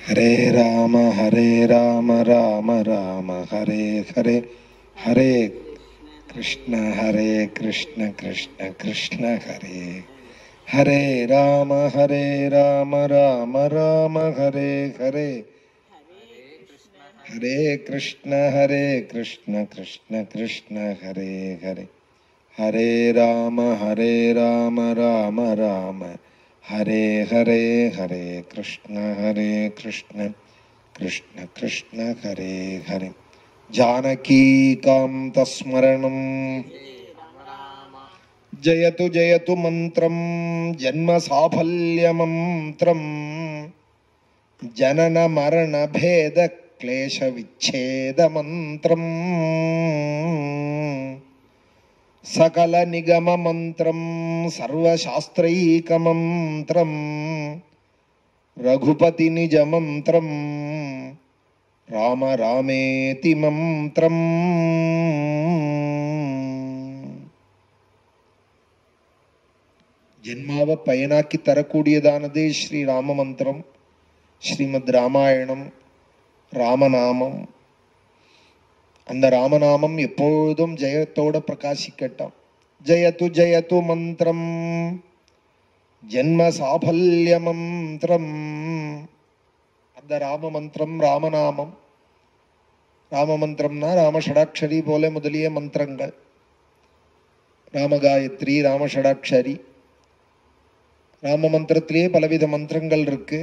हरे राम हरे राम राम राम हरे हरे हरे कृष्ण हरे कृष्ण कृष्ण कृष्ण हरे हरे राम हरे राम राम राम हरे हरे हरे कृष्ण हरे कृष्ण कृष्ण कृष्ण हरे हरे हरे राम हरे राम राम राम हरे हरे हरे कृष्ण हरे कृष्ण कृष्ण कृष्ण हरे हरे जानकीकान्तस्मरणम् जयतु जयतु मन्त्रं जन्मसाफल्यमन्त्रम् जननमरणभेदक्लेशविच्छेदमन्त्रम् सकलनिगममन्त्रं सर्वशास्त्रैकमन्त्रम् रघुपतिनिजमन्त्रम् राम रामेति मन्त्रम् ஜென்மாவை பயனாக்கி தரக்கூடியதானதே ஸ்ரீ ராம மந்திரம் ஸ்ரீமத் ராமாயணம் ராமநாமம் அந்த ராமநாமம் எப்பொழுதும் ஜெயத்தோட பிரகாசிக்கட்டும் ஜெயத்து ஜெயத்து மந்திரம் ஜென்ம சாஃபல்ய மந்திரம் அந்த ராம மந்திரம் ராமநாமம் ராம மந்திரம்னா ராம ஷடாட்சரி போல முதலிய மந்திரங்கள் ராமகாயத்ரி ராம ஷடாட்சரி ராம மந்திரத்திலேயே பலவித மந்திரங்கள் இருக்கு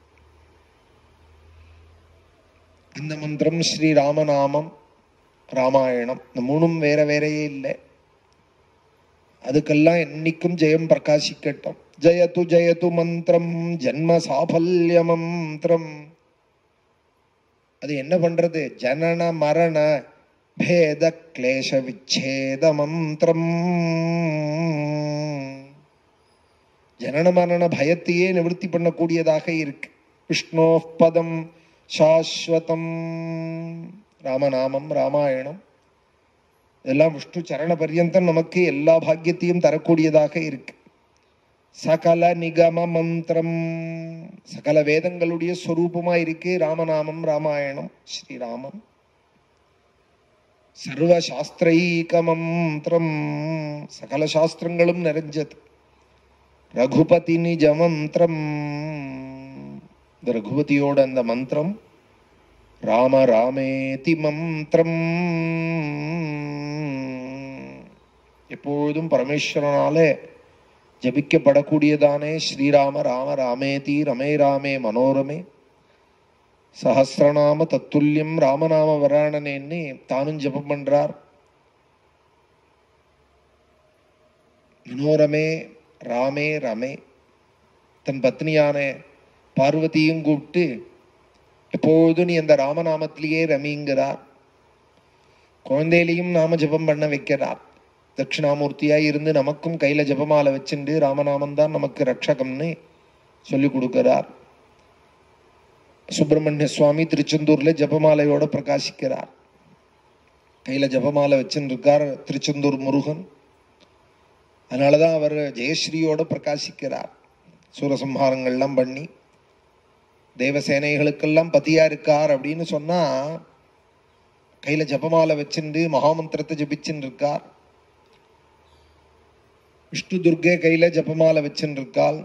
அந்த மந்திரம் ஸ்ரீ ராமநாமம் ராமாயணம் இந்த மூணும் வேற வேறையே இல்லை அதுக்கெல்லாம் என்னைக்கும் ஜெயம் பிரகாசிக்கட்டும் ஜெயத்து ஜெயத்து மந்திரம் ஜென்ம சாஃபல்ய மந்திரம் அது என்ன பண்றது ஜனன மரண பேத கிளேச விச்சேத மந்திரம் ஜனன மரண பயத்தையே நிவர்த்தி பண்ணக்கூடியதாக இருக்கு விஷ்ணோ பதம் சாஸ்வதம் ராமநாமம் ராமாயணம் இதெல்லாம் விஷ்ணு சரண பர்யந்தம் நமக்கு எல்லா பாக்கியத்தையும் தரக்கூடியதாக இருக்கு சகல நிகம மந்திரம் சகல வேதங்களுடைய ஸ்வரூபமா இருக்கு ராமநாமம் ராமாயணம் ஸ்ரீராமம் சர்வ சாஸ்திரைக மந்திரம் சகல சாஸ்திரங்களும் நிறைஞ்சது ரகுபதி நிஜ மந்திரம் இந்த ரகுபதியோட அந்த மந்திரம் ராம ராமேதி மந்திரம் எப்பொழுதும் பரமேஸ்வரனாலே ஜபிக்கப்படக்கூடியதானே ஸ்ரீராம ராம ராமேதி ரமே ராமே மனோரமே சஹசிரநாம தத்துல்யம் ராமநாம வராணனேன்னு தானும் ஜபம் பண்றார் மனோரமே ராமே ரமே தன் பத்னியான பார்வதியும் கூப்பிட்டு எப்பொழுதும் நீ அந்த ராமநாமத்திலேயே ரமிங்கிறார் குழந்தையிலையும் நாம ஜபம் பண்ண வைக்கிறார் தட்சிணாமூர்த்தியா இருந்து நமக்கும் கையில ஜபமாலை வச்சுண்டு ராமநாமம் தான் நமக்கு ரட்சகம்னு சொல்லி கொடுக்கிறார் சுப்பிரமணிய சுவாமி திருச்செந்தூர்ல ஜபமாலையோட பிரகாசிக்கிறார் கையில ஜபமாலை வச்சுன்னு இருக்கார் திருச்செந்தூர் முருகன் அதனாலதான் அவர் ஜெயஸ்ரீயோட பிரகாசிக்கிறார் சூரசம்ஹாரங்கள்லாம் பண்ணி தேவசேனைகளுக்கெல்லாம் பதியா இருக்கார் அப்படின்னு சொன்னா கையில ஜபமாலை வச்சுண்டு மகாமந்திரத்தை ஜபிச்சுன்னு இருக்கார் விஷ்ணு துர்கே கையில ஜபமாலை வச்சுன்னு இருக்காள்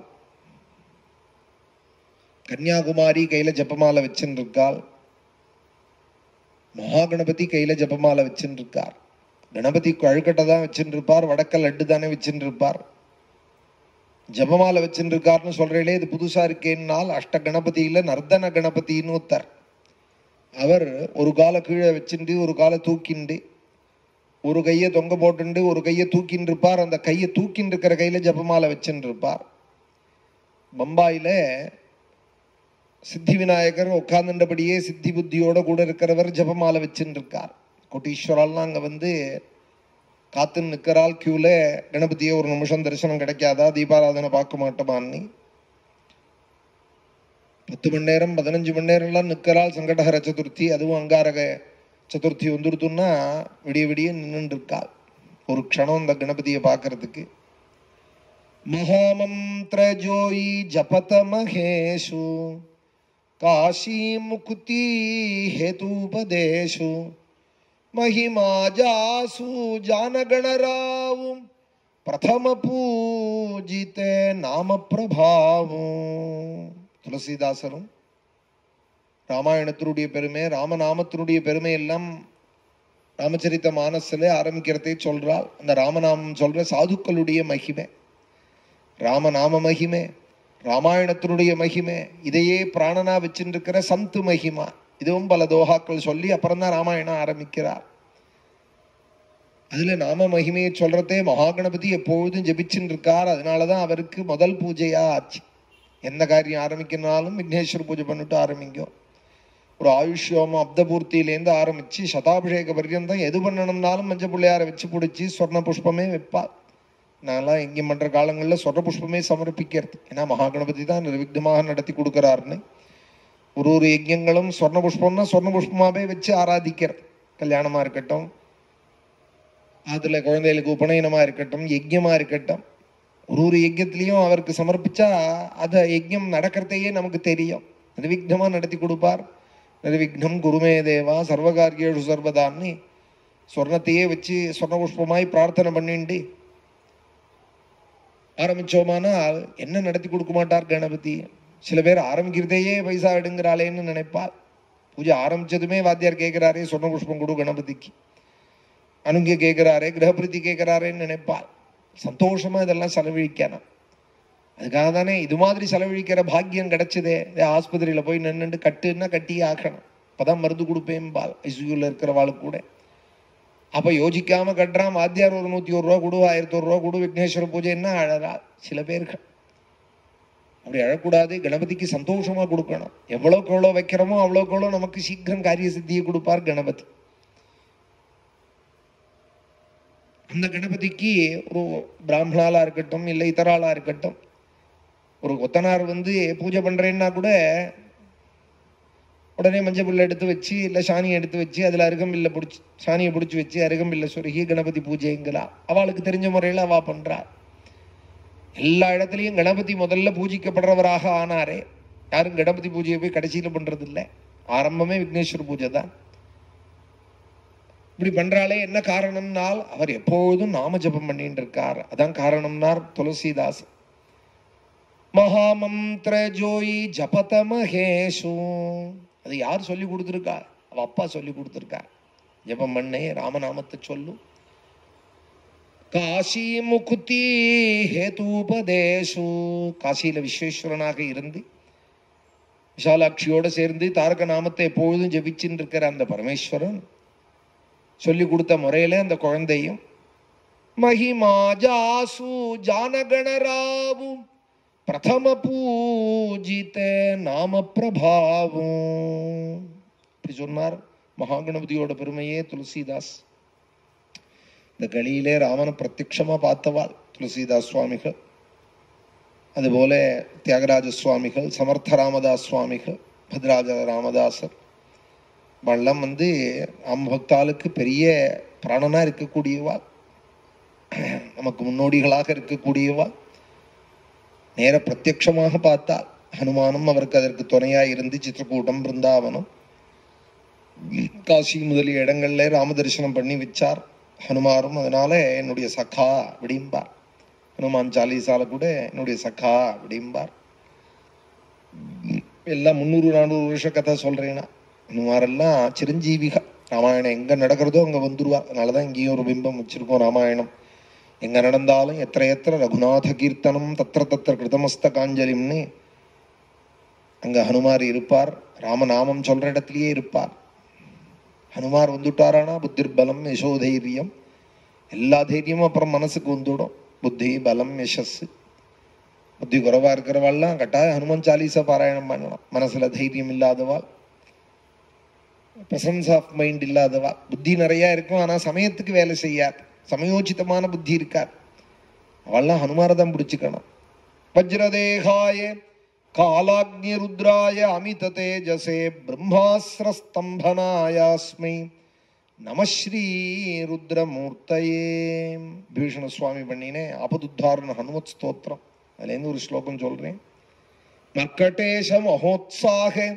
கன்னியாகுமாரி கையில ஜபமாலை வச்சுன்னு இருக்காள் மகாகணபதி கையில ஜபமாலை வச்சுன்னு இருக்கார் கணபதி கழுக்கட்டை தான் வச்சுட்டு இருப்பார் வடக்க லட்டு தானே வச்சுட்டு இருப்பார் ஜபமாலை வச்சுட்டு இருக்காருன்னு சொல்றீங்களே இது புதுசா இருக்கேன்னால் அஷ்ட கணபதியில நர்தன கணபதின்னு ஒருத்தர் அவர் ஒரு காலை கீழே வச்சுட்டு ஒரு காலை தூக்கிண்டு ஒரு கையை தொங்க போட்டுண்டு ஒரு கையை தூக்கின்னு இருப்பார் அந்த கையை தூக்கின்னு இருக்கிற கையில ஜபமாலை வச்சுட்டு இருப்பார் பம்பாயில சித்தி விநாயகர் உட்கார்ந்துட்டபடியே சித்தி புத்தியோட கூட இருக்கிறவர் ஜபமாலை வச்சுட்டு இருக்கார் கோட்டீஸ்வரால்லாம் அங்க வந்து காத்துன்னு நிற்கிறாள் கியூல கணபதியை ஒரு நிமிஷம் தரிசனம் கிடைக்காதா தீபாராதனை பார்க்க மாட்டோமான்னு பத்து மணி நேரம் பதினஞ்சு மணி நேரம்லாம் நிற்கிறாள் சங்கடஹர சதுர்த்தி அதுவும் அங்காரக சதுர்த்தி வந்துடுத்துன்னா விடிய விடிய நின்றுட்டு இருக்காள் ஒரு க்ஷணம் இந்த கணபதியை பார்க்கறதுக்கு மகாமந்திர ஜோயி ஜபத மகேஷு काशी मुक्ति हेतुपदेशु महिमा जासु जानगणराव प्रथम पूजिते नाम प्रभावம் துளசிதாசரும் ராமாயணத்தினுடைய பெருமை ராமநாமத்தினுடைய பெருமை எல்லாம் ராமச்சரித்த மானசிலே ஆரம்பிக்கிறதே சொல்றாள் அந்த ராமநாமம் சொல்ற சாதுக்களுடைய மகிமை ராமநாம மகிமை ராமாயணத்தினுடைய மகிமை இதையே பிராணனா வச்சுருக்கிற சந்து மகிமா இதுவும் பல தோகாக்கள் சொல்லி அப்புறம் தான் ராமாயணம் ஆரம்பிக்கிறார் அதுல நாம மகிமையை சொல்றதே மகாகணபதி எப்பொழுதும் ஜெபிச்சுட்டு இருக்கார் அதனாலதான் அவருக்கு முதல் பூஜையா ஆச்சு எந்த காரியம் ஆரம்பிக்கணும்னாலும் விக்னேஸ்வர பூஜை பண்ணிட்டு ஆரம்பிக்கும் ஒரு ஆயுஷ்யோமம் அப்தபூர்த்தியிலேருந்து ஆரம்பிச்சு சதாபிஷேக பர்யந்தம் எது பண்ணணும்னாலும் மஞ்சள் பிள்ளையாரை வச்சு பிடிச்சி சொர்ண புஷ்பமே வைப்பா நான்லாம் எங்கே பண்ற காலங்களில் சொர்ண புஷ்பமே சமர்ப்பிக்கிறது ஏன்னா மகாகணபதி தான் நிர்விக்னமாக நடத்தி கொடுக்குறாருன்னு ஒரு ஒரு யஜ்யங்களும் சொர்ண புஷ்பம்னா சொர்ண புஷ்பமாவே வச்சு ஆராதிக்கிறது கல்யாணமா இருக்கட்டும் அதுல குழந்தைகளுக்கு உபநயனமா இருக்கட்டும் யஜ்யமா இருக்கட்டும் ஒரு ஒரு யஜ்யத்திலையும் அவருக்கு சமர்ப்பிச்சா அத யஜ்யம் நடக்கிறதையே நமக்கு தெரியும் நிர்விக்னமா நடத்தி கொடுப்பார் நிர்விக்னம் குருமே தேவா சர்வகாரியேஷு சர்வதான்னு சொர்ணத்தையே வச்சு சொர்ண புஷ்பமாய் பிரார்த்தனை பண்ணிண்டு ஆரம்பிச்சோமானால் என்ன நடத்தி கொடுக்க மாட்டார் கணபதி சில பேர் ஆரம்பிக்கிறதையே பைசா எடுங்கிறாளேன்னு நினைப்பார் பூஜை ஆரம்பிச்சதுமே வாத்தியார் கேட்கிறாரே சொர்ண புஷ்பம் கொடு கணபதிக்கு அனுங்க கேட்கிறாரே கிரகபிரதி கேட்கிறாரேன்னு நினைப்பாள் சந்தோஷமா இதெல்லாம் செலவழிக்கணும் அதுக்காக தானே இது மாதிரி செலவழிக்கிற பாக்கியம் கிடைச்சதே இதே ஆஸ்பத்திரியில போய் நின்னுட்டு கட்டுன்னா கட்டி ஆக்கணும் அப்பதான் மருந்து கொடுப்பேன்பால் ஐசியூல இருக்கிறவாளுக்கு கூட அப்ப யோசிக்காம கட்டுறான் வாத்தியார் ஒரு நூத்தி ஒரு ரூபா கொடு ஆயிரத்தி ஒரு ரூபா கொடு விக்னேஸ்வர பூஜைன்னா அழறா சில பேர்கள் அப்படி அழக்கூடாது கணபதிக்கு சந்தோஷமா கொடுக்கணும் எவ்வளவுக்கு எவ்வளவு வைக்கிறோமோ அவ்வளவுக்கு எவ்வளவு நமக்கு சீக்கிரம் காரிய சித்தியை கொடுப்பார் கணபதி அந்த கணபதிக்கு ஒரு பிராமணாலா இருக்கட்டும் இல்லை இதராளா இருக்கட்டும் ஒரு கொத்தனார் வந்து பூஜை பண்றேன்னா கூட உடனே மஞ்சள் புல்ல எடுத்து வச்சு இல்லை சாணியை எடுத்து வச்சு அதில் அருகம்பில்ல பிடிச்சி சாணியை பிடிச்சி வச்சு அருகம்பில்ல சொருகி கணபதி பூஜைங்களா அவளுக்கு தெரிஞ்ச முறையில் அவா பண்றா எல்லா இடத்துலையும் கணபதி முதல்ல பூஜிக்கப்படுறவராக ஆனாரே யாரும் கணபதி பூஜையை போய் கடைசியில் பண்றது இல்லை ஆரம்பமே விக்னேஸ்வர பூஜை தான் இப்படி பண்றாளே என்ன காரணம்னால் அவர் எப்பொழுதும் நாம ஜபம் பண்ணிட்டு இருக்கார் அதான் காரணம்னார் துளசிதாஸ் மகாமந்திர ஜோயி ஜபத மகேஷு அது யார் சொல்லி கொடுத்துருக்கா அவ அப்பா சொல்லி கொடுத்துருக்கா ஜபம் பண்ணே ராமநாமத்தை சொல்லு காசி முகுதி ஹேதூபதேசு காசியில விஸ்வேஸ்வரனாக இருந்து விஷாலாட்சியோட சேர்ந்து தாரக நாமத்தை எப்பொழுதும் ஜபிச்சுட்டு இருக்கிற அந்த பரமேஸ்வரன் சொல்லி கொடுத்த முறையில அந்த குழந்தையும் மகிமா ஜாசு ஜானகணராவு பிரதம பூஜித நாம பிரபாவம் இப்படி சொன்னார் மகாகணபதியோட பெருமையே துளசிதாஸ் இந்த கலியிலே ராமனை பிரத்யக்ஷமா பார்த்தவாள் துளசிதாஸ் சுவாமிகள் அதுபோல தியாகராஜ சுவாமிகள் சமர்த்த ராமதாஸ் சுவாமிகள் பத்ராஜ ராமதாசர் வள்ளம் வந்து ராமபக்தாளுக்கு பெரிய பிராணனா இருக்கக்கூடியவா நமக்கு முன்னோடிகளாக இருக்கக்கூடியவா நேர பிரத்யக்ஷமாக பார்த்தால் ஹனுமானும் அவருக்கு அதற்கு துணையா இருந்து சித்திரக்கூட்டம் பிருந்தாவனம் காசி முதலிய இடங்கள்ல ராம தரிசனம் பண்ணி வச்சார் ஹனுமாரும் அதனால என்னுடைய சகா அப்படிம்பார் ஹனுமான் சாலிசால கூட என்னுடைய சகா அப்படிம்பார் எல்லாம் முந்நூறு நானூறு வருஷ கதை சொல்றேன்னா ஹனுமாரெல்லாம் சிரஞ்சீவிகள் ராமாயணம் எங்க நடக்கிறதோ அங்க வந்துருவா அதனாலதான் இங்கேயும் ஒரு பிம்பம் வச்சிருக்கோம் ராமாயணம் எங்க நடந்தாலும் எத்திர எத்திர ரகுநாத கீர்த்தனம் தத்திர தத்திர கிருதமஸ்த காஞ்சலிம்னு அங்க ஹனுமார் இருப்பார் ராமநாமம் சொல்ற இடத்துலயே இருப்பார் ஹனுமார் வந்துட்டாரானா புத்திர் பலம் யசோதைரியம் எல்லா தைரியமும் அப்புறம் மனசுக்கு வந்துடும் புத்தி பலம் யசஸ் புத்தி குறைவா இருக்கிறவாள்லாம் கட்டாய ஹனுமன் சாலிசா பாராயணம் பண்ணலாம் மனசுல தைரியம் இல்லாதவாள் பிரசன்ஸ் ஆஃப் மைண்ட் இல்லாதவா புத்தி நிறைய இருக்கும் ஆனா சமயத்துக்கு வேலை செய்யாது சமயோச்சிதமான புத்தி இருக்காது அவள்லாம் ஹனுமாரை தான் பிடிச்சுக்கணும் வஜ்ரதேகாய காலாக்னி ருத்ராய அமித தேஜசே பிரம்மாஸ்திரஸ்தம்பனாயாஸ்மை நமஸ்ரீ ருத்ரமூர்த்தயே பீஷண சுவாமி பண்ணினே அபதுத்தாரண ஹனுமத் ஸ்தோத்திரம் அதுலேருந்து ஒரு ஸ்லோகம் சொல்றேன் மர்க்கடேஷ மகோத்சாக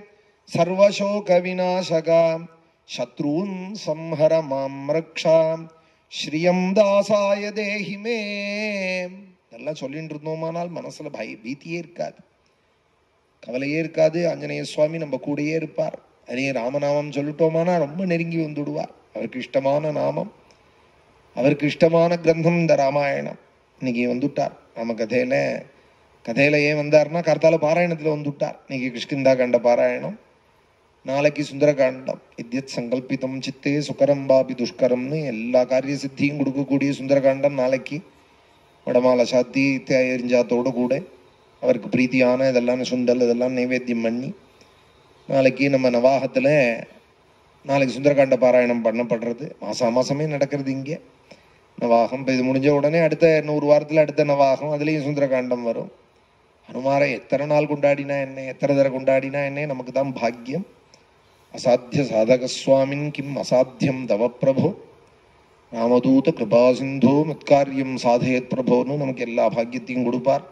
சர்வசோக விநாசகா சத்ரூன் சம்ஹர மாம் ரக்ஷா ஸ்ரீயம் தாசாய தேஹிமே இதெல்லாம் சொல்லிட்டு இருந்தோமானால் மனசுல பய பீத்தியே இருக்காது கவலையே இருக்காது ஆஞ்சநேய சுவாமி நம்ம கூடயே இருப்பார் அதே ராமநாமம் சொல்லிட்டோமானா ரொம்ப நெருங்கி வந்துடுவார் அவருக்கு இஷ்டமான நாமம் அவருக்கு இஷ்டமான கிரந்தம் இந்த ராமாயணம் இன்னைக்கு வந்துட்டார் நம்ம கதையில கதையில ஏன் வந்தார்னா கர்த்தால பாராயணத்துல வந்துட்டார் இன்னைக்கு கிருஷ்கிந்தா கண்ட பாராயணம் நாளைக்கு சுந்தரகாண்டம் இத்தியத் சங்கல்பிதம் சித்தே சுகரம் பாபி துஷ்கரம்னு எல்லா காரிய சித்தியும் கொடுக்கக்கூடிய சுந்தரகாண்டம் நாளைக்கு வடமாலை சாத்தி தே- எரிஞ்சாத்தோட கூட அவருக்கு பிரீத்தியான இதெல்லாம் சுண்டல் இதெல்லாம் நைவேத்தியம் பண்ணி நாளைக்கு நம்ம நவாகத்தில் நாளைக்கு சுந்தரகாண்ட பாராயணம் பண்ணப்படுறது மாசா மாசமே நடக்கிறது இங்கே நவாகம் இப்போ இது முடிஞ்ச உடனே அடுத்த நூறு வாரத்தில் அடுத்த நவாகம் அதுலேயும் சுந்தரகாண்டம் வரும் ஹனுமாரை எத்தனை நாள் கொண்டாடினா என்ன எத்தனை தடவை கொண்டாடினா என்ன நமக்கு தான் பாக்கியம் அசாத்திய சாதக சுவாமின் கிம் அசாத்தியம் தவ பிரபோ ராமதூத கிருபா சிந்தோ மத்காரியம் சாதயத் பிரபோன்னு நமக்கு எல்லா பாக்கியத்தையும் கொடுப்பார்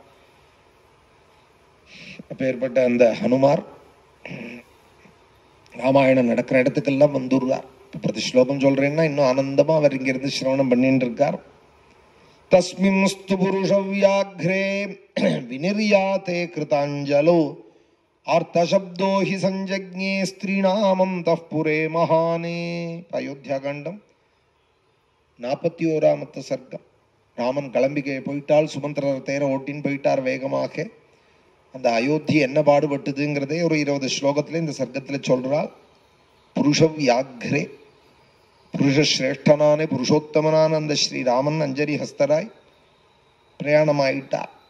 அப்பேற்பட்ட அந்த ஹனுமார் ராமாயணம் நடக்கிற இடத்துக்கெல்லாம் வந்துடுறார் இப்போ பிரதி ஸ்லோகம் சொல்றேன்னா இன்னும் ஆனந்தமா அவர் இங்கிருந்து சிரவணம் பண்ணிட்டு இருக்கார் தஸ்மின்ஸ்து புருஷ வியாக்ரே வினிர்யாத்தே கிருதாஞ்சலோ ஆர்த்தசப்தோ ஹி சஞ்சக்ஞே ஸ்திரீநாமம் தப்புரே மகானே அயோத்தியா காண்டம் நாற்பத்தி ஓராமத்து சர்க்கம் ராமன் கிளம்பிக்க போயிட்டால் சுமந்திரர் தேர ஓட்டின்னு போயிட்டார் வேகமாக அந்த அயோத்தி என்ன பாடுபட்டுதுங்கிறதே ஒரு இருபது ஸ்லோகத்துல இந்த சர்க்கத்துல சொல்றாள் புருஷ வியாக்ரே புருஷ சிரேஷ்டனானே புருஷோத்தமனான அந்த ஸ்ரீராமன் அஞ்சரி ஹஸ்தராய் பிரயாணமாயிட்டார்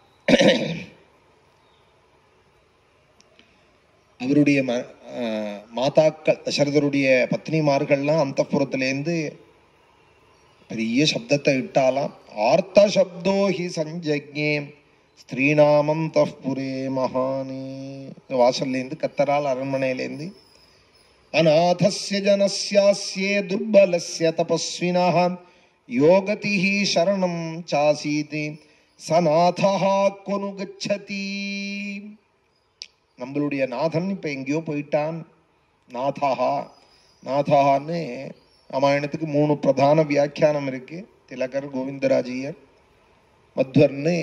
அவருடைய ம- ஆஹ் மாதாக்கள் தசரதருடைய பத்னிமார்கள்லாம் அந்த பெரிய சப்தத்தை இட்டாலாம் ஆர்த்த சப்தோ ஹி சஞ்சக்ஞே ஸ்திரீநாமம் தப்புரே மகானே வாசல்லேருந்து கத்தரால் அரண்மனையிலேருந்து அநாதஸ்ய ஜனஸ்யாஸ்யே துர்பலஸ்ய தபஸ்வினः யோகதிः சரணம் சாசீதி சநாதः கொனு கச்சதி நம்மளுடைய நாதன் இப்ப எங்கேயோ போயிட்டான் நாதஹா நாதஹான்னு ராமாயணத்துக்கு மூணு பிரதான வியாக்கியானம் இருக்கு திலகர் கோவிந்தராஜியர் மத்வர்னு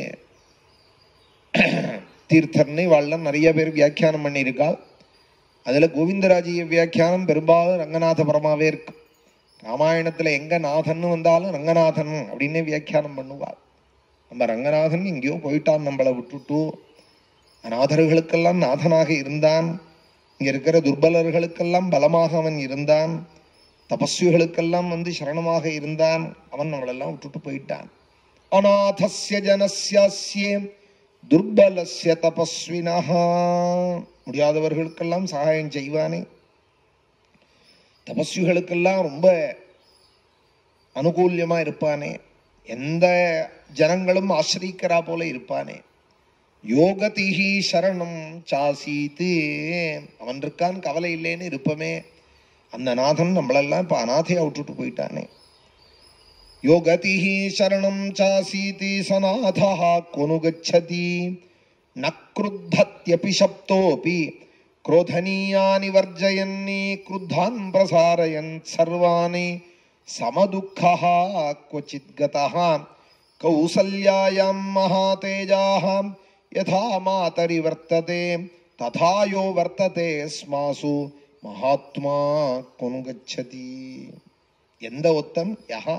தீர்த்தர்னு இவாள்லாம் நிறைய பேர் வியாக்கியானம் பண்ணியிருக்காள் அதுல கோவிந்தராஜிய வியாக்கியானம் பெரும்பாலும் ரங்கநாத பரமாவே இருக்கு ராமாயணத்துல எங்க நாதன்னு வந்தாலும் ரங்கநாதன் அப்படின்னு வியாக்கியானம் பண்ணுவாள் நம்ம ரங்கநாதன் எங்கேயோ போயிட்டான் நம்மளை விட்டுட்டு அநாதர்களுக்கெல்லாம் நாதனாக இருந்தான் இங்க இருக்கிற துர்பலர்களுக்கெல்லாம் பலமாக அவன் இருந்தான் தபஸ்விகளுக்கெல்லாம் வந்து சரணமாக இருந்தான் அவன் நம்மளெல்லாம் விட்டுட்டு போயிட்டான் அநாதஸ்ய ஜனஸ்யாஸ்யே துர்பலஸ்ய தபஸ்வினஹா முடியாதவர்களுக்கெல்லாம் சகாயம் செய்வானே தபஸ்விகளுக்கெல்லாம் ரொம்ப அனுகூல்யமா இருப்பானே எந்த ஜனங்களும் ஆசிரிக்கிறா போல இருப்பானே யோகதிஹி சரணம் சாசீத்து அவன் இருக்கான் கவலை இல்லைன்னு இருப்பமே அந்த நாதன் நம்மளெல்லாம் இப்ப அநாதையா விட்டுட்டு போயிட்டானே யோகதிஹி சரணம் சாசீதி சநாதா கொனு கச்சதி ந क्रुद्धत्यपि शप्तोऽपि क्रोधनीयानि वर्जयन्नि क्रुद्धान् प्रसारयन् सर्वाणि समदुःखः क्वचित् गतः कौसल्यायां महातेजाः यथा मातरि वर्तते तथा यो वर्तते स्मासु महात्मा கொனு கச்சதி எந்த ஒத்தம் யஹா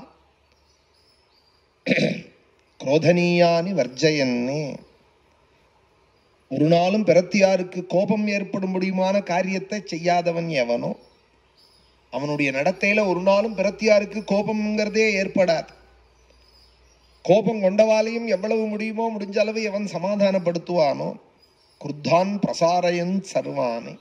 குரோதனீயானி வர்ஜயன்னே ஒரு நாளும் பிரத்தியாருக்கு கோபம் ஏற்படும் முடியுமான காரியத்தை செய்யாதவன் எவனோ அவனுடைய நடத்தையில ஒரு நாளும் பிரத்தியாருக்கு கோபம்ங்கிறதே ஏற்படாது கோபம் கொண்டவாலையும் எவ்வளவு முடியுமோ முடிஞ்ச அளவு எவன் சமாதானப்படுத்துவானோ குர்தான் பிரசாரயன் சர்வானே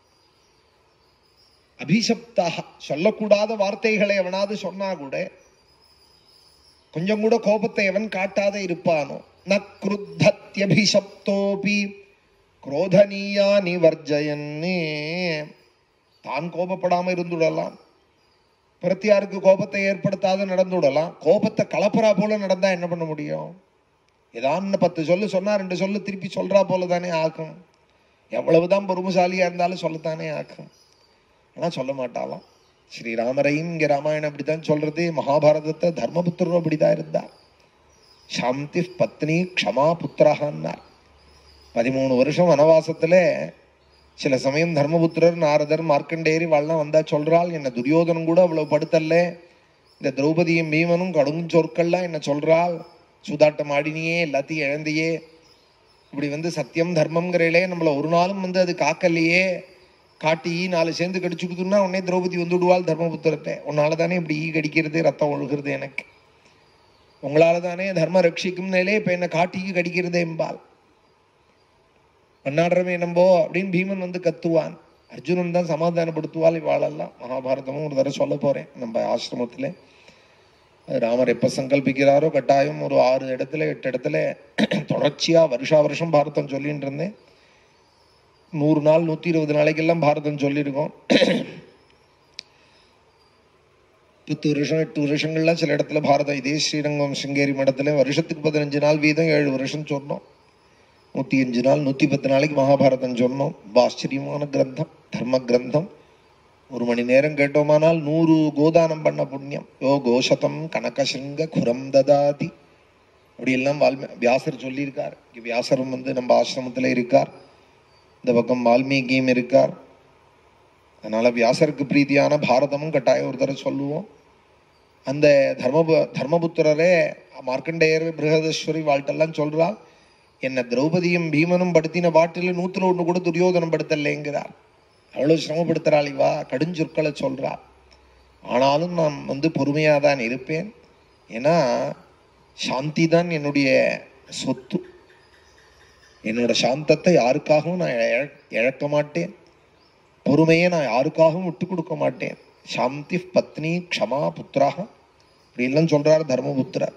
அபிசப்தாக சொல்லக்கூடாத வார்த்தைகளை எவனாவது சொன்னா கூட கொஞ்சம் கூட கோபத்தை எவன் காட்டாத இருப்பானோ ந கிருத்தத்யபிசப்தோபி குரோதனீயா நிவர்ஜயன்னே தான் கோபப்படாம இருந்துடலாம் பிரத்தியாருக்கு கோபத்தை ஏற்படுத்தாத நடந்துவிடலாம் கோபத்தை கலப்பரா போல நடந்தா என்ன பண்ண முடியும் ஏதான்னு பத்து சொல்லு சொன்னா ரெண்டு சொல்லு திருப்பி சொல்றா போல தானே ஆகும் எவ்வளவுதான் பொறுமைசாலியா இருந்தாலும் சொல்லத்தானே ஆக்கும் ஆனா சொல்ல மாட்டாளாம் ஸ்ரீராமரையும் இங்க ராமாயணம் அப்படித்தான் சொல்றது மகாபாரதத்தை தர்மபுத்திரரும் அப்படிதான் இருந்தார் சாந்தி பத்னி க்ஷமா புத்திரஹான்னார் பதிமூணு வருஷம் வனவாசத்துல சில சமயம் தர்மபுத்திரர் நாரதர் மார்க்கண்டேரி வாழலாம் வந்தா சொல்றாள் என்ன துரியோதனன் கூட அவ்வளவு படுத்தல்ல இந்த திரௌபதியும் பீமனும் கடுங்கும் சொற்கள்லாம் என்ன சொல்றாள் சூதாட்டம் ஆடினியே எல்லாத்தையும் இழந்தியே இப்படி வந்து சத்தியம் தர்மம்ங்கிறீங்களே நம்மள ஒரு நாளும் வந்து அது காக்கலையே காட்டி ஈ நாலு சேர்ந்து கடிச்சு கொடுத்துன்னா உடனே திரௌபதி வந்து விடுவாள் தர்மபுத்திரத்தை உன்னால தானே இப்படி ஈ கடிக்கிறது ரத்தம் ஒழுகிறது எனக்கு உங்களால தானே தர்ம ரட்சிக்கும் நிலையே இப்ப என்ன காட்டி ஈ கடிக்கிறதே எம்பால் பண்ணாடுறமே நம்போ அப்படின்னு பீமன் வந்து கத்துவான் அர்ஜுனன் தான் சமாதானப்படுத்துவாள் இவாளெல்லாம் மகாபாரதமும் ஒரு தடவை சொல்ல போறேன் நம்ம ஆசிரமத்துல அது ராமர் எப்ப சங்கல்பிக்கிறாரோ கட்டாயம் ஒரு ஆறு இடத்துல எட்டு இடத்துல தொடர்ச்சியா வருஷா வருஷம் பாரதம் சொல்லிட்டு இருந்தேன் நூறு நாள் நூத்தி இருபது நாளைக்கெல்லாம் பாரதம் சொல்லியிருக்கோம் பத்து வருஷம் எட்டு வருஷங்கள்லாம் சில இடத்துல பாரதம் இதே ஸ்ரீரங்கம் சிங்கேரி மடத்துல வருஷத்துக்கு பதினஞ்சு நாள் வீதம் ஏழு வருஷம் சொன்னோம் நூத்தி அஞ்சு நாள் நூத்தி பத்து நாளைக்கு மகாபாரதம் சொன்னோம் ரொம்ப ஆச்சரியமான கிரந்தம் தர்ம கிரந்தம் ஒரு மணி நேரம் கேட்டோமானால் நூறு கோதானம் பண்ண புண்ணியம் யோ கோஷதம் கனகசிங்க குரம் ததாதி அப்படி எல்லாம் வால்மீ வியாசர் சொல்லியிருக்கார் இங்க வியாசரும் வந்து நம்ம ஆசிரமத்துல இருக்கார் இந்த பக்கம் வால்மீகியும் இருக்கார் அதனால வியாசருக்கு பிரீதியான பாரதமும் கட்டாயம் ஒரு தடவை சொல்லுவோம் அந்த தர்மபு தர்மபுத்திரரே மார்க்கண்டேயர் பிருகதேஸ்வரி வாழ்ட்டெல்லாம் சொல்றாள் என்ன திரௌபதியும் பீமனும் படுத்தின பாட்டில் நூத்துல ஒண்ணு கூட துரியோதனம் படுத்தலைங்கிறார் அவ்வளவு சிரமப்படுத்துறாள் இவா கடுஞ்சொற்களை சொல்றா ஆனாலும் நான் வந்து பொறுமையா தான் இருப்பேன் ஏன்னா சாந்தி தான் என்னுடைய சொத்து என்னோட சாந்தத்தை யாருக்காகவும் நான் இழ- இழக்க மாட்டேன் பொறுமையை நான் யாருக்காகவும் விட்டு கொடுக்க மாட்டேன் சாந்தி பத்னி க்ஷமா புத்திராக இப்படி எல்லாம் சொல்றார் தர்மபுத்திரர்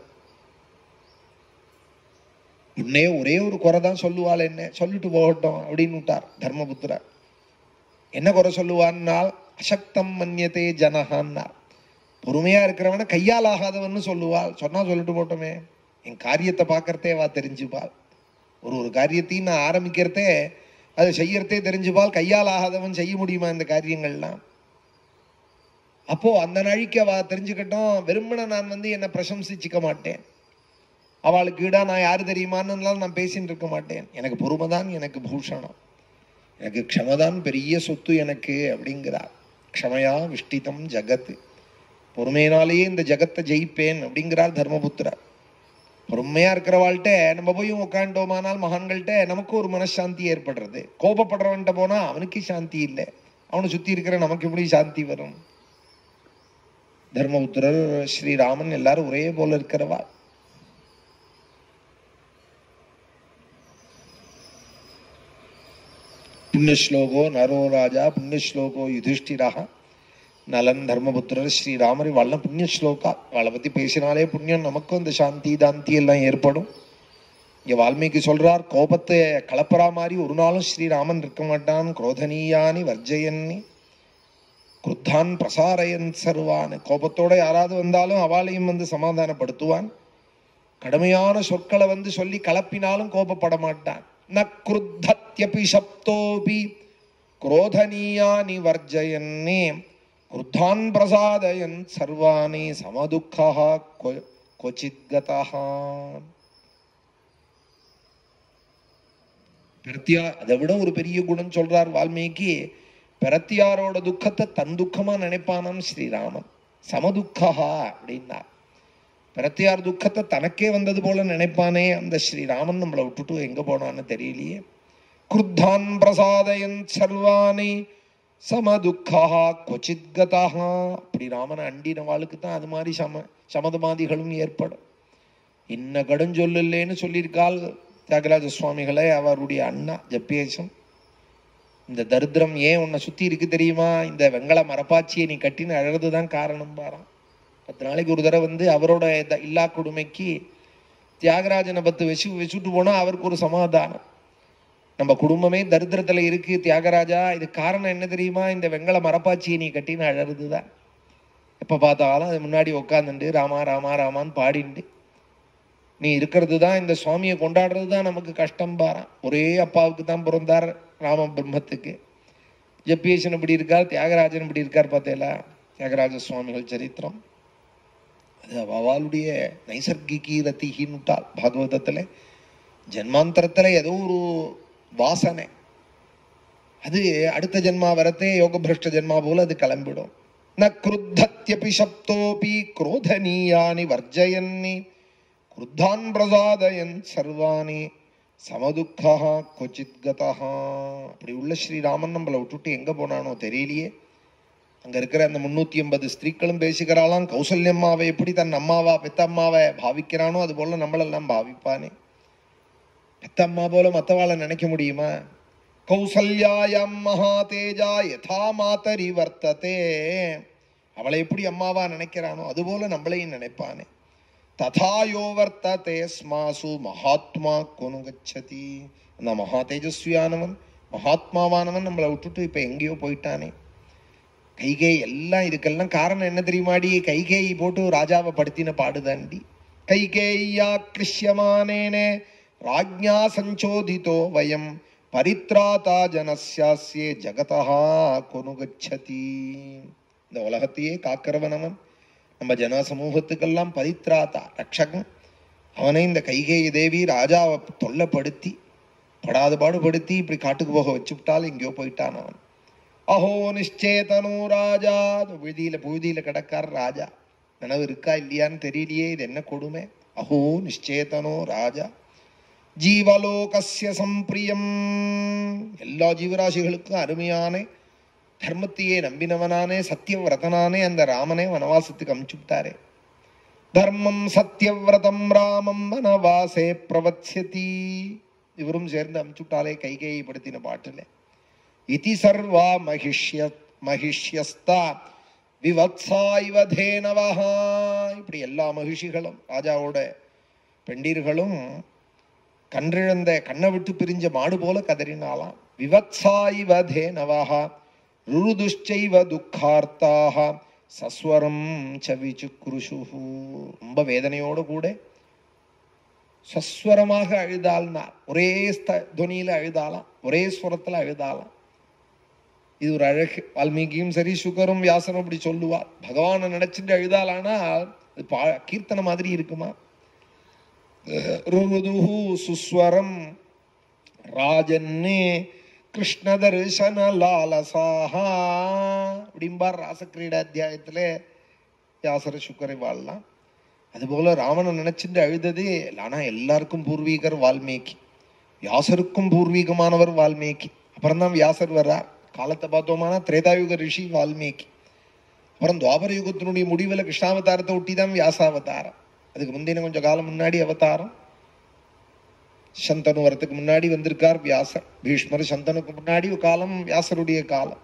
இன்னே ஒரே ஒரு குறை தான் சொல்லுவாள் என்ன சொல்லிட்டு போகட்டும் அப்படின்னு விட்டார் தர்மபுத்திரர் என்ன குறை சொல்லுவான்னால் அசக்தம் மன்யதே ஜனகான்னார் பொறுமையா இருக்கிறவன கையால் ஆகாதவன்னு சொல்லுவாள் சொன்னா சொல்லிட்டு போட்டோமே என் காரியத்தை பார்க்கறதே வா தெரிஞ்சுப்பாள் ஒரு ஒரு காரியத்தையும் நான் ஆரம்பிக்கிறதே அதை செய்யறதே தெரிஞ்சுப்பாள் கையால் ஆகாதவன் செய்ய முடியுமா இந்த காரியங்கள்லாம் அப்போ அந்த நாளைக்கு அவ தெரிஞ்சுக்கட்டும் வெறுமன நான் வந்து என்னை பிரசம்சிச்சுக்க மாட்டேன் அவளுக்கு ஈடா நான் யாரு தெரியுமான்னுலாம் நான் பேசிட்டு இருக்க மாட்டேன் எனக்கு பொறுமை தான் எனக்கு பூஷணம் எனக்கு க்ஷமதான் பெரிய சொத்து எனக்கு அப்படிங்கிறார் க்ஷமையா விஷ்டிதம் ஜகத் பொறுமையினாலேயே இந்த ஜகத்தை ஜெயிப்பேன் அப்படிங்கிறார் தர்மபுத்திரர் பொறுமையா இருக்கிறவாள்கிட்ட நம்ம போய் உட்காண்டோமானால் மகான்கள்ட்ட நமக்கு ஒரு மனசாந்தி ஏற்படுறது கோபப்படுறவன்ட்ட போனா அவனுக்கு சாந்தி இல்லை அவனை சுத்தி இருக்கிற நமக்கு எப்படி சாந்தி வரும் தர்மபுத்திரர் ஸ்ரீராமன் எல்லாரும் ஒரே போல இருக்கிறவா புண்ணியஸ்லோகோ நரோ ராஜா புண்ணியஸ்லோகோ யுதிஷ்டிரா நலன் தர்மபுத்திரர் ஸ்ரீராமர் இவெல்லாம் புண்ணிய ஸ்லோகா அவளை பத்தி பேசினாலே புண்ணியம் நமக்கும் இந்த சாந்தி தாந்தி எல்லாம் ஏற்படும் இங்க வால்மீகி சொல்றார் கோபத்தை கலப்பரா மாதிரி ஒரு நாளும் ஸ்ரீராமன் இருக்க மாட்டான் குரோதனீயானி வர்ஜயன்னி குருத்தான் பிரசாரயன் சர்வான் கோபத்தோட யாராவது வந்தாலும் அவளையும் வந்து சமாதானப்படுத்துவான் கடுமையான சொற்களை வந்து சொல்லி கலப்பினாலும் கோபப்பட மாட்டான் ந குருத்தத்யபி சப்தோபி குரோதனீயானி வர்ஜயன்னே குருத்தான் பிரசாதயன் சர்வாணி சமதுக்கா கொச்சித் கதா பிரத்தியா அதை விட ஒரு பெரிய குணம் சொல்றார் வால்மீகி பிரத்தியாரோட துக்கத்தை தன் துக்கமா நினைப்பானாம் ஸ்ரீராமன் சமதுக்கா அப்படின்னார் பிரத்தியார் துக்கத்தை தனக்கே வந்தது போல நினைப்பானே அந்த ஸ்ரீராமன் நம்மளை விட்டுட்டு எங்க போனான்னு தெரியலையே குருத்தான் பிரசாதயன் சர்வாணி சமதுக்கா கொச்சித் கதா அப்படி ராமனை அண்டினவாளுக்கு தான் அது மாதிரி சம சமதமாதிகளும் ஏற்படும் இன்ன கடுஞ்சொல்லுல்லேன்னு சொல்லியிருக்காள் தியாகராஜ சுவாமிகளே அவருடைய அண்ணா ஜப்பியேசம் இந்த தரித்திரம் ஏன் உன்னை சுத்தி இருக்கு தெரியுமா இந்த வெங்கல மரப்பாச்சியை நீ கட்டின்னு அழகுதான் காரணம் பாராம் பத்து நாளைக்கு ஒரு தடவை வந்து அவரோட த- இல்லா கொடுமைக்கு தியாகராஜனை பத்து வச்சு வச்சுட்டு போனா அவருக்கு ஒரு சமாதானம் நம்ம குடும்பமே தரித்திரத்துல இருக்கு தியாகராஜா இது காரணம் என்ன தெரியுமா இந்த வெங்கல மரப்பாச்சியை நீ கட்டின்னு அழகுதுதான் எப்ப பார்த்தாலும் அது முன்னாடி உட்காந்துட்டு ராமா ராமா ராமான்னு பாடிண்டு நீ இருக்கிறது தான் இந்த சுவாமியை கொண்டாடுறது தான் நமக்கு கஷ்டம் பாரான் ஒரே அப்பாவுக்கு தான் பிறந்தார் ராம பிரம்மத்துக்கு ஜப்பியேசன் இப்படி இருக்கார் தியாகராஜன் இப்படி இருக்கார் பார்த்தேலா தியாகராஜ சுவாமிகள் சரித்திரம் அது அவளுடைய நைசர்கிகி ரத்திகின்னுட்டாள் பாகவதத்தில் ஜென்மாந்தரத்தில் ஏதோ ஒரு வாசனை அது அடுத்த ஜென்மா வரத்தே யோக பிரஷ்ட ஜென்மா போல அது கிளம்பிடும் ந கிருத்தத்யபி சப்தோபி குரோதனீயானி வர்ஜயன்னி குருத்தான் பிரசாதயன் சர்வாணி சமதுக்கா கொச்சித் கதா அப்படி உள்ள ஸ்ரீராமன் நம்மளை விட்டுட்டு எங்க போனானோ தெரியலையே அங்க இருக்கிற அந்த முன்னூத்தி எண்பது ஸ்திரீக்களும் பேசிக்கிறாளாம் கௌசல்யம்மாவை எப்படி தன் அம்மாவா பெத்த அம்மாவை பாவிக்கிறானோ அது போல நம்மளெல்லாம் பாவிப்பானே பெத்த அம்மா போல மத்தவாளை நினைக்க முடியுமா கௌசல்யாயம் மகா தேஜா யதா மாதரி வர்த்ததே அவளை எப்படி அம்மாவா நினைக்கிறானோ அதுபோல நம்மளையும் நினைப்பானே ததாயோ வர்த்ததே ஸ்மாசு மகாத்மா கொனு கச்சதி அந்த மகா தேஜஸ்வியானவன் மகாத்மாவானவன் நம்மளை விட்டுட்டு இப்ப எங்கேயோ போயிட்டானே கைகை எல்லாம் இதுக்கெல்லாம் காரணம் என்ன தெரியுமாடி கைகேயி போட்டு ராஜாவை படுத்தின பாடுதாண்டி கைகேயா கிருஷ்யமானேனே ராஜ்ஞா சஞ்சோதிதோ வயம் பரித்ராதா ஜனஸ்யாஸ்யே ஜகதா கொனு கச்சதி இந்த உலகத்தையே காக்கிறவன் அவன் நம்ம ஜன சமூகத்துக்கெல்லாம் பரித்ராதா ரட்சகன் அவனை இந்த கைகேயி தேவி ராஜாவை தொல்லைப்படுத்தி படாத பாடுபடுத்தி இப்படி காட்டுக்கு போக வச்சுவிட்டால் எங்கேயோ போயிட்டான் அவன் அஹோ நிச்சேதனோ ராஜா புழுதியில புழுதியில கிடக்கார் ராஜா நினைவு இருக்கா இல்லையான்னு தெரியலையே இது என்ன கொடுமை அஹோ நிச்சேதனோ ராஜா ஜீவலோகஸ்ய சம்பிரியம் எல்லா ஜீவராசிகளுக்கும் அருமையான தர்மத்தையே நம்பினவனானே சத்தியவிரதனானே அந்த ராமனே வனவாசத்துக்கு அமுச்சு விட்டாரே தர்மம் சத்தியவிரதம் ராமம் வனவாசே பிரவத்யதி இவரும் சேர்ந்து அமுச்சு விட்டாலே கைகேயை படுத்தின பாட்டுல இதி சர்வா மகிஷ்ய மகிஷ்யஸ்தா விவத்சா இவ தேனவஹா இப்படி எல்லா மகிஷிகளும் ராஜாவோட பெண்டீர்களும் கன்றிழந்த கண்ணை விட்டு பிரிஞ்ச மாடு போல கதறினாலாம் விவத்சா இவ தேனவஹா ருருதுஷ்சைவ துக்கார்த்தாக சஸ்வரம் சவிச்சுக்ருஷு ரொம்ப வேதனையோடு கூட சஸ்வரமாக அழுதாள்னா ஒரே ஸ்த துணியில அழுதாலாம் ஒரே ஸ்வரத்துல அழுதாலாம் இது ஒரு அழகு வால்மீகியும் சரி சுகரும் வியாசனும் இப்படி சொல்லுவார் பகவானை நினைச்சிட்டு அழுதாலானா அது பா கீர்த்தனை மாதிரி இருக்குமா ருருதுஹு சுஸ்வரம் ராஜன்னே கிருஷ்ண தரிசன லாலசாஹா அப்படிம்பார் ராசக்கிரீட அத்தியாயத்துல வியாசர சுக்கரை வாழலாம் அதுபோல ராவணனை நினைச்சிட்டு அழுதது ஆனா எல்லாருக்கும் பூர்வீகர் வால்மீகி வியாசருக்கும் பூர்வீகமானவர் வால்மீகி அப்புறம் தான் வியாசர் வர்றார் காலத்தை பார்த்தோம்னா திரேதாயுக ரிஷி வால்மீகி அப்புறம் துவாபர யுகத்தினுடைய முடிவில் கிருஷ்ணாவதாரத்தை ஒட்டி தான் வியாசாவதாரம் அதுக்கு முந்தின கொஞ்சம் காலம் முன்னாடி அவதாரம் சந்தனு வரத்துக்கு முன்னாடி வந்திருக்கார் வியாசர் பீஷ்மர் சந்தனுக்கு முன்னாடி ஒரு காலம் வியாசருடைய காலம்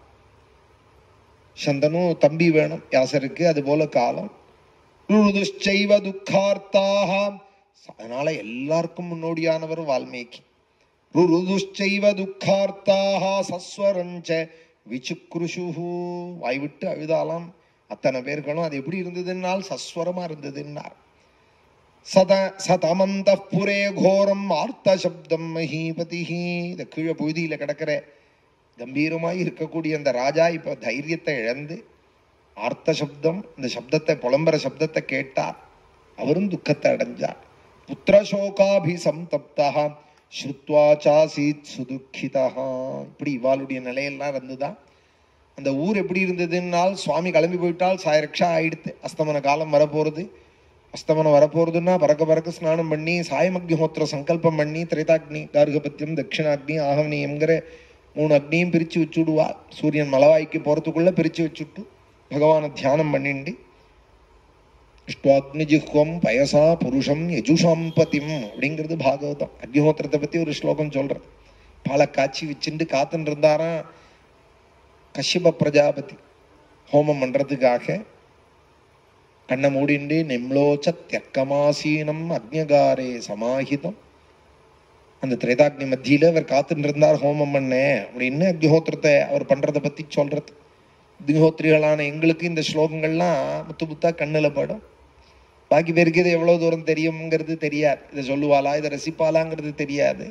சந்தனு தம்பி வேணும் வியாசருக்கு அது போல காலம் ருதுஷ்சைவ துக்கார்த்தாக அதனால எல்லாருக்கும் முன்னோடியானவர் வால்மீகி ருதுஷ்சைவ துக்கார்த்தாக சஸ்வரஞ்ச விசுக்ருஷு வாய் விட்டு அழுதாலாம் அத்தனை பேர்களும் அது எப்படி இருந்ததுன்னால் சஸ்வரமா இருந்ததுன்னார் சத சதமந்த புரே கோரம் ஆர்த்த சப்தம் மஹீபதி இந்த கீழே புழுதியில கிடக்கிற கம்பீரமாய் இருக்கக்கூடிய அந்த ராஜா இப்ப தைரியத்தை இழந்து ஆர்த்த சப்தம் இந்த சப்தத்தை புலம்புற சப்தத்தை கேட்டார் அவரும் துக்கத்தை அடைஞ்சார் புத்திரசோகாபி சம்தப்தா ஸ்ருத்வா சாசீத் சுதுக்கிதா இப்படி இவாளுடைய நிலையெல்லாம் இருந்துதான் அந்த ஊர் எப்படி இருந்ததுன்னால் சுவாமி கிளம்பி போயிட்டால் சாயரக்ஷா ஆயிடுத்து அஸ்தமன காலம் வரப்போறது அஸ்தமனம் வரப்போறதுன்னா பறக்க பறக்க ஸ்நானம் பண்ணி சாயமக்னிஹோத்திர சங்கல்பம் பண்ணி திரைதாக்னி கார்கபத்தியம் தட்சிணாக்னி ஆகவனியம்ங்கிற மூணு அக்னியும் பிரிச்சு வச்சுடுவா சூரியன் மலவாய்க்கு போறதுக்குள்ள பிரிச்சு வச்சுட்டு பகவானை தியானம் பண்ணிண்டு இஷ்டாக்னிஜிஹ்வம் பயசா புருஷம் யஜுஷாம் பதிம் அப்படிங்கிறது பாகவதம் அக்னிஹோத்திரத்தை பத்தி ஒரு ஸ்லோகம் சொல்றது பாலை காய்ச்சி வச்சுட்டு காத்துன்னு இருந்தாராம் கஷ்யப பிரஜாபதி ஹோமம் பண்றதுக்காக கண்ணை மூடிண்டு நிம்லோச்ச தியக்கமாசீனம் அக்ஞகாரே சமாஹிதம் அந்த திரேதாக்னி மத்தியில அவர் காத்துட்டு இருந்தார் ஹோமம் பண்ண அப்படின்னு அக்னிஹோத்திரத்தை அவர் பண்றதை பத்தி சொல்றது அக்னிஹோத்திரிகளான எங்களுக்கு இந்த ஸ்லோகங்கள்லாம் முத்து முத்தா கண்ணுல படும் பாக்கி பேருக்கு இது எவ்வளவு தூரம் தெரியுங்கிறது தெரியாது இதை சொல்லுவாளா இதை ரசிப்பாளாங்கிறது தெரியாது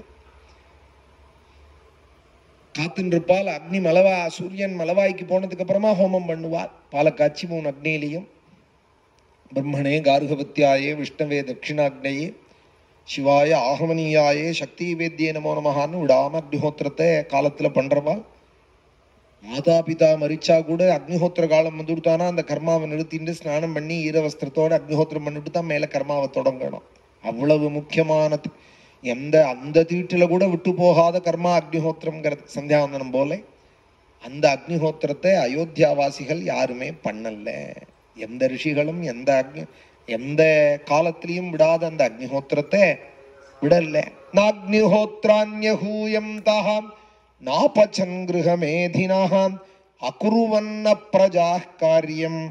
காத்துன்னு இருப்பால் அக்னி மலவா சூரியன் மலவாய்க்கு போனதுக்கு அப்புறமா ஹோமம் பண்ணுவாள் பாலை காய்ச்சி மூணு அக்னியிலையும் பிரம்மணே கார்கவத்தியாயே விஷ்ணவே தட்சிணாக்னையே சிவாய ஆகமனியாயே சக்தி வேத்தியே நமோ நமகான்னு விடாம அக்னிஹோத்திரத்தை காலத்துல பண்றவாள் மாதா பிதா மரிச்சா கூட அக்னிஹோத்திர காலம் வந்துடுத்தானா அந்த கர்மாவை நிறுத்திட்டு ஸ்நானம் பண்ணி ஈரவஸ்திரத்தோட அக்னிஹோத்திரம் பண்ணிட்டு தான் மேல கர்மாவை தொடங்கணும் அவ்வளவு முக்கியமானது எந்த அந்த தீட்டுல கூட விட்டு போகாத கர்மா அக்னிஹோத்திரம்ங்கிறது சந்தியாவந்தனம் போல அந்த அக்னிஹோத்திரத்தை அயோத்தியாவாசிகள் யாருமே பண்ணல எந்த ரிஷிகளும் எந்த அக்னி எந்த காலத்திலையும் விடாத அந்த அக்னிஹோத்திரத்தை விடல நாக்னிஹோத்ரான்யஹூயம் தாம் நாபச்சன் கிருஹமேதினாம் அகுருவன்ன பிரஜா காரியம்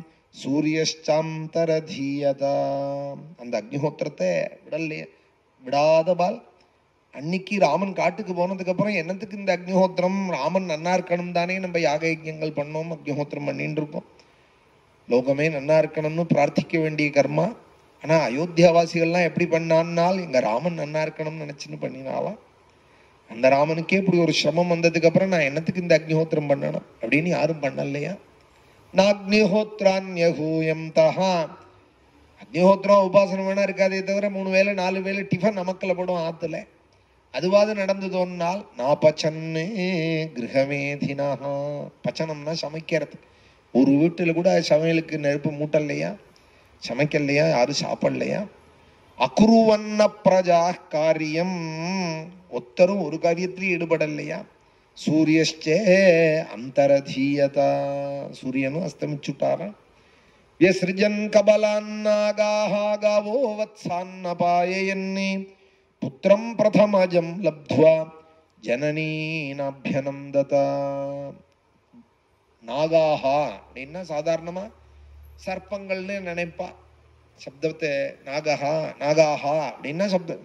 சூரியஷ்சாந்தரதீயதா அந்த அக்னிஹோத்திரத்தை விடலையே விடாத பால் அன்னைக்கு ராமன் காட்டுக்கு போனதுக்கு அப்புறம் என்னத்துக்கு இந்த அக்னிஹோத்திரம் ராமன் நன்னா இருக்கணும் தானே நம்ம யாக யஜ்யங்கள் பண்ணோம் அக்னிஹோத்திரம் பண்ணிட்டு இருக்கோம் லோகமே நன்னா இருக்கணும்னு பிரார்த்திக்க வேண்டிய கர்மா ஆனா அயோத்தியாவாசிகள்லாம் எப்படி பண்ணான்னால் எங்க ராமன் நன்னா இருக்கணும்னு நினைச்சுன்னு பண்ணினாலாம் அந்த ராமனுக்கே இப்படி ஒரு சிரமம் வந்ததுக்கு அப்புறம் நான் என்னத்துக்கு இந்த அக்னிஹோத்திரம் பண்ணணும் அப்படின்னு யாரும் பண்ணலையா நாக்னிஹோத்ரான்யகூயம் தஹா அக்னிஹோத்திரம் உபாசனம் வேணா இருக்காதே தவிர மூணு வேளை நாலு வேளை டிஃபன் நமக்குல படும் ஆத்துல அதுவாது நடந்ததோன்னால் நான் பச்சன்னு கிரகமேதினா பச்சனம்னா சமைக்கிறது ஒரு வீட்டுல கூட சமையலுக்கு நெருப்பு மூட்டலையா சமைக்கலையா யாரும் சாப்பிடலையா அகுருவன்ன பிரஜா காரியம் ஒத்தரும் ஒரு காரியத்திலையும் ஈடுபடலையா சூரியஸ்சே அந்தரதீயதா சூரியனும் அஸ்தமிச்சுட்டாராம் வியசிருஜன் கபலான்னாகாः गावो वत्सान्नपाययन्नि புத்திரம் பிரதமஜம் லப்த்வா ஜனனீனாபியனந்ததா நாகாஹா அப்படின்னா சாதாரணமா சர்ப்பங்கள்னு நினைப்பா சப்தத்தை நாகஹா நாகாஹா அப்படின்னா சப்தம்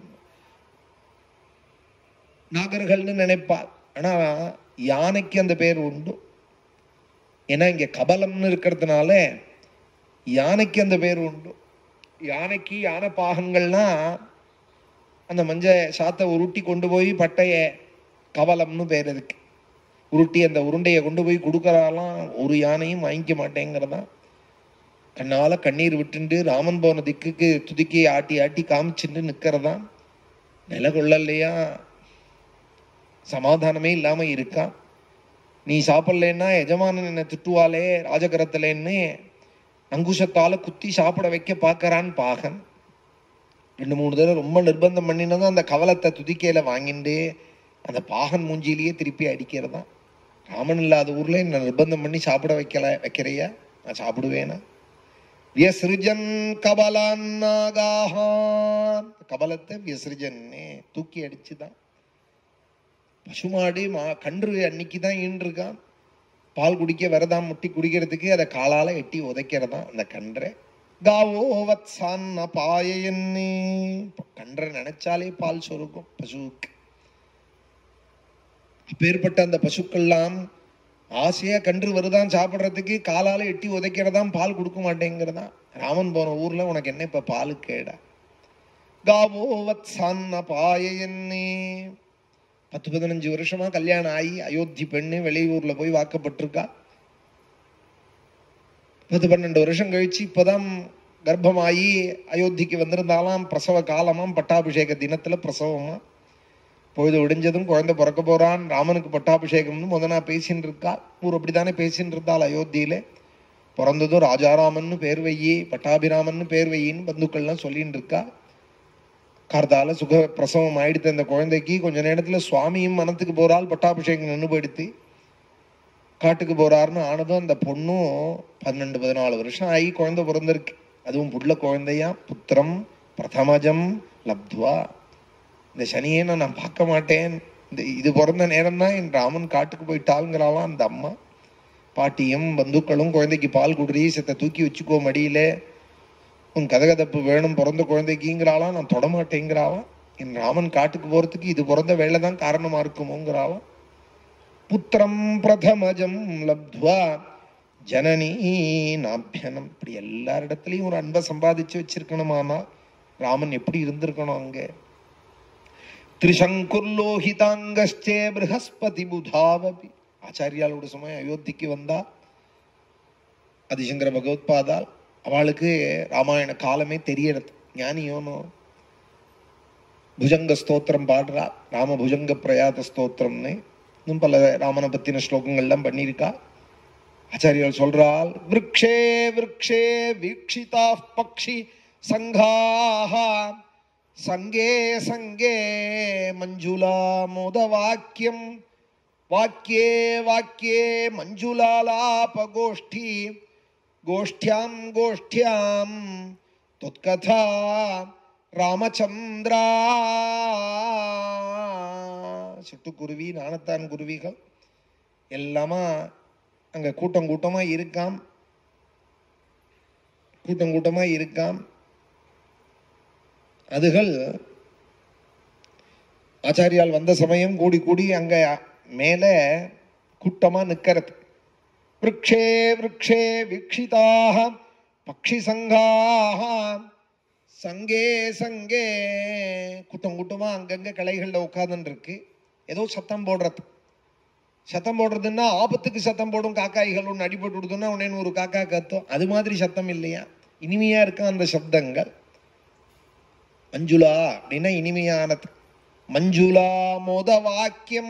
நாகர்கள்னு நினைப்பாள் ஆனா யானைக்கு அந்த பேர் உண்டு ஏன்னா இங்க கபலம்னு இருக்கிறதுனால யானைக்கு அந்த பேர் உண்டு யானைக்கு யானை பாகங்கள்லாம் அந்த மஞ்ச சாத்தை உருட்டி கொண்டு போய் பட்டைய கவலம்னு பேர் அதுக்கு உருட்டி அந்த உருண்டையை கொண்டு போய் கொடுக்கறாலாம் ஒரு யானையும் வாங்கிக்க மாட்டேங்கிறதான் கண்ணால கண்ணீர் விட்டுண்டு ராமன் போன திக்குக்கு துதிக்கி ஆட்டி ஆட்டி காமிச்சுட்டு நிக்கிறதான் நில கொள்ளலையா சமாதானமே இல்லாம இருக்கான் நீ சாப்பிடலன்னா எஜமானன் என்ன திட்டுவாளே ராஜகரத்துலன்னு அங்குஷத்தால குத்தி சாப்பிட வைக்க பார்க்கறான் பாகன் ரெண்டு மூணு தடவை ரொம்ப நிர்பந்தம் பண்ணினதும் அந்த கவலத்தை துதிக்கையில வாங்கிண்டு அந்த பாகன் மூஞ்சியிலேயே திருப்பி அடிக்கிறதான் ராமன் இல்லாத ஊர்ல என்ன நிர்பந்தம் பண்ணி சாப்பிட வைக்கல வைக்கிறையா நான் சாப்பிடுவேனா வியசிருஜன் கபலான்னாகாக கபலத்தை வியசிருஜன்னே தூக்கி அடிச்சுதான் பசுமாடு மா கன்று அன்னைக்கு தான் ஈன்றிருக்கான் பால் குடிக்க வரதான் முட்டி குடிக்கிறதுக்கு அதை காலால எட்டி உதைக்கிறதாம் அந்த கன்றை காவோ வத்சான் பாயன்னே கன்றை நினைச்சாலே பால் சொருக்கும் பசுவுக்கு அப்பேற்பட்ட அந்த பசுக்கள்லாம் ஆசையா கன்று வருதான் சாப்பிடுறதுக்கு காலால எட்டி உதைக்கிறதாம் பால் கொடுக்க மாட்டேங்கிறதான் ராமன் போன ஊர்ல உனக்கு என்ன இப்ப பாலு கேடா காவோ வத்சான் பாயன்னே பத்து பதினஞ்சு வருஷமா கல்யாணம் ஆகி அயோத்தி பெண்ணு வெளியூர்ல போய் வாக்கப்பட்டிருக்கா பத்து பன்னெண்டு வருஷம் கழிச்சு இப்பதான் கர்ப்பமாயி அயோத்திக்கு வந்திருந்தாலாம் பிரசவ காலமாம் பட்டாபிஷேக தினத்துல பிரசவமா பொழுது விடிஞ்சதும் குழந்தை பிறக்க போறான் ராமனுக்கு பட்டாபிஷேகம்னு முதனா பேசின்னு இருக்கா ஊர் அப்படித்தானே பேசின்னு இருந்தாள் அயோத்தியில பிறந்ததும் ராஜாராமன்னு பேர் வையி பட்டாபிராமன்னு பேர் வையின்னு பந்துக்கள்லாம் சொல்லின்னு இருக்கா கார்த்தால சுக பிரசவம் ஆயிடுத்து அந்த குழந்தைக்கு கொஞ்ச நேரத்துல சுவாமியும் மனத்துக்கு போறாள் பட்டாபிஷேகம் நின்று போயிடுத்து காட்டுக்கு போறாருன்னு ஆனதும் அந்த பொண்ணும் பன்னெண்டு பதினாலு வருஷம் ஆகி குழந்தை பிறந்திருக்கு அதுவும் புள்ள குழந்தையா புத்திரம் பிரதமஜம் லப்துவா இந்த சனியை நான் பார்க்க மாட்டேன் இந்த இது பிறந்த நேரம் தான் என் ராமன் காட்டுக்கு போயிட்டாளுங்கிறாளாம் அந்த அம்மா பாட்டியும் பந்துக்களும் குழந்தைக்கு பால் குடுறி செத்த தூக்கி வச்சுக்கோ மடியில உன் கதகதப்பு வேணும் பிறந்த குழந்தைக்குங்கிறாளாம் நான் தொடமாட்டேங்கிறாளாம் என் ராமன் காட்டுக்கு போறதுக்கு இது பிறந்த வேலை தான் காரணமா இருக்குமோங்கிறாளாம் புத்திரம் பிரதமஜம் லப்த்வா ஜனனி நாபியனம் இப்படி எல்லாரிடத்துலயும் ஒரு அன்பை சம்பாதிச்சு வச்சிருக்கணுமானா ராமன் எப்படி இருந்திருக்கணும் அங்க திரிசங்குர்லோஹிதாங்கஸ்டே ப்ரஹஸ்பதி புதாவபி ஆச்சாரியாலோட சமயம் அயோத்திக்கு வந்தா ஆதிசங்கர பகவத்பாதால் அவளுக்கு ராமாயண காலமே தெரியறது ஞானியோனோ புஜங்க ஸ்தோத்திரம் பாடுறா ராம புஜங்க பிரயாத ஸ்தோத்திரம்னு இன்னும் பல ராமனை பத்தின ஸ்லோகங்கள்லாம் பண்ணியிருக்கா ஆச்சாரியால் சொல்றால் விரக்ஷே விரக்ஷே வீக்ஷிதா பக்ஷி சங்காஹ சங்கே சங்கே மஞ்சுளா மோத வாக்கியம் வாக்கியே வாக்கியே மஞ்சுளாலாபகோஷ்டி கோஷ்டியாம் கோஷ்டியாம் தொத்கதா ராமச்சந்திரா சிட்டுக்குருவி நாணத்தான் குருவிகள் எல்லாமா அங்க கூட்டம் கூட்டமா இருக்காம் கூட்டம் கூட்டமா இருக்காம் அதுகள் ஆச்சாரியால் வந்த சமயம் கூடி கூடி அங்க மேல கூட்டமா நிக்கிறது விரக்ஷே விரக்ஷே வீக்ஷிதாக பக்ஷி சங்காக சங்கே சங்கே கூட்டம் கூட்டமா அங்கங்க கிளைகள்ல உட்கார்ந்துட்டு இருக்கு ஏதோ சத்தம் போடுறது சத்தம் போடுறதுன்னா ஆபத்துக்கு சத்தம் போடும் காக்காய்கள் ஒன்று அடிபட்டு விடுதுன்னா உடனே ஒரு காக்கா கத்தும் அது மாதிரி சத்தம் இல்லையா இனிமையா இருக்க அந்த சப்தங்கள் மஞ்சுளா அப்படின்னா இனிமையானது மஞ்சுளா மோத வாக்கியம்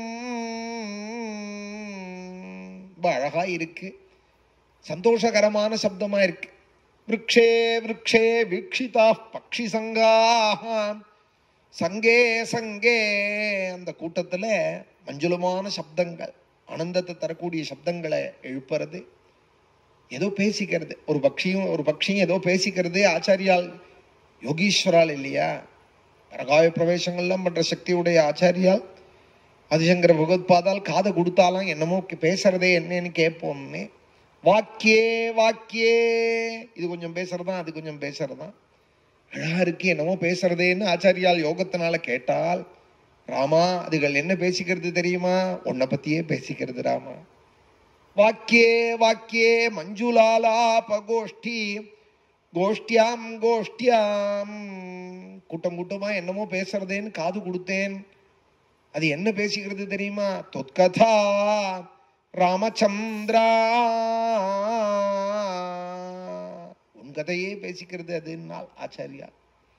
ரொம்ப அழகா இருக்கு சந்தோஷகரமான சப்தமா இருக்கு விரக்ஷே விரக்ஷே வீக்ஷிதா பக்ஷி சங்காக சங்கே சங்கே அந்த கூட்டத்துல மஞ்சுளமான சப்தங்கள் ஆனந்தத்தை தரக்கூடிய சப்தங்களை எழுப்புறது ஏதோ பேசிக்கிறது ஒரு பக்ஷியும் ஒரு பக்ஷியும் ஏதோ பேசிக்கிறது ஆச்சாரியால் யோகீஸ்வரால் இல்லையா பரகாய பிரவேசங்கள்லாம் பண்ற சக்தியுடைய ஆச்சாரியால் ஆதிசங்கர பகவத்பாதால் காதை கொடுத்தாலாம் என்னமோ பேசுறதே என்னன்னு கேட்போம்னு வாக்கியே வாக்கியே இது கொஞ்சம் பேசுறதா அது கொஞ்சம் பேசுறதா அழகா இருக்கு என்னமோ பேசுறதேன்னு ஆச்சாரியால் யோகத்தினால கேட்டால் ராமா அதுகள் என்ன பேசிக்கிறது தெரியுமா உன்னை பத்தியே பேசிக்கிறது ராமா வாக்கியே வாக்கியே மஞ்சுளாலா பகோஷ்டி கோஷ்டியாம் கோஷ்டியாம் கூட்டம் கூட்டமா என்னமோ பேசுறதேன்னு காது கொடுத்தேன் அது என்ன பேசிக்கிறது தெரியுமா தொத்கதா ராமச்சந்திரா உன் கதையே பேசிக்கிறது அதுனால் ஆச்சாரியா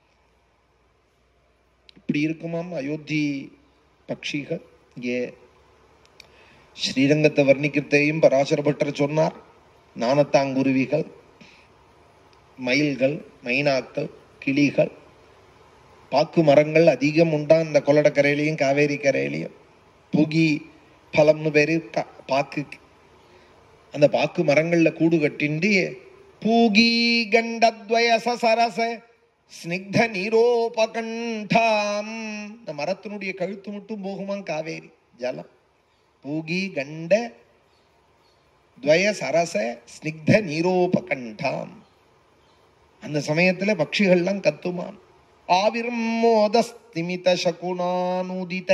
இப்படி இருக்குமாம் அயோத்தி பக்ஷிகள் இங்கே ஸ்ரீரங்கத்தை வர்ணிக்கிறதையும் பராசர பட்டர் சொன்னார் நாணத்தாங்குருவிகள் மயில்கள் மைனாக்கள் கிளிகள் பாக்கு மரங்கள் அதிகம் உண்டா இந்த கொள்ளடக்கரையிலையும் காவேரி கரையிலையும் புகி பழம்னு பேரு கா- பாக்குக்கு அந்த பாக்கு மரங்கள்ல கூடு கட்டிண்டு பூகி கண்டத்வய சரச ஸ்னிக்த நீரோபகண்டாம் இந்த மரத்தினுடைய கழுத்து மட்டும் போகுமாம் காவேரி ஜலம் பூகி கண்ட துவய சரச ஸ்னிக்த நீரோபகண்டாம் அந்த சமயத்துல பட்சிகள்லாம் கத்துமாம் ஆவிர்மோதஸ்திமித சகுனானுதித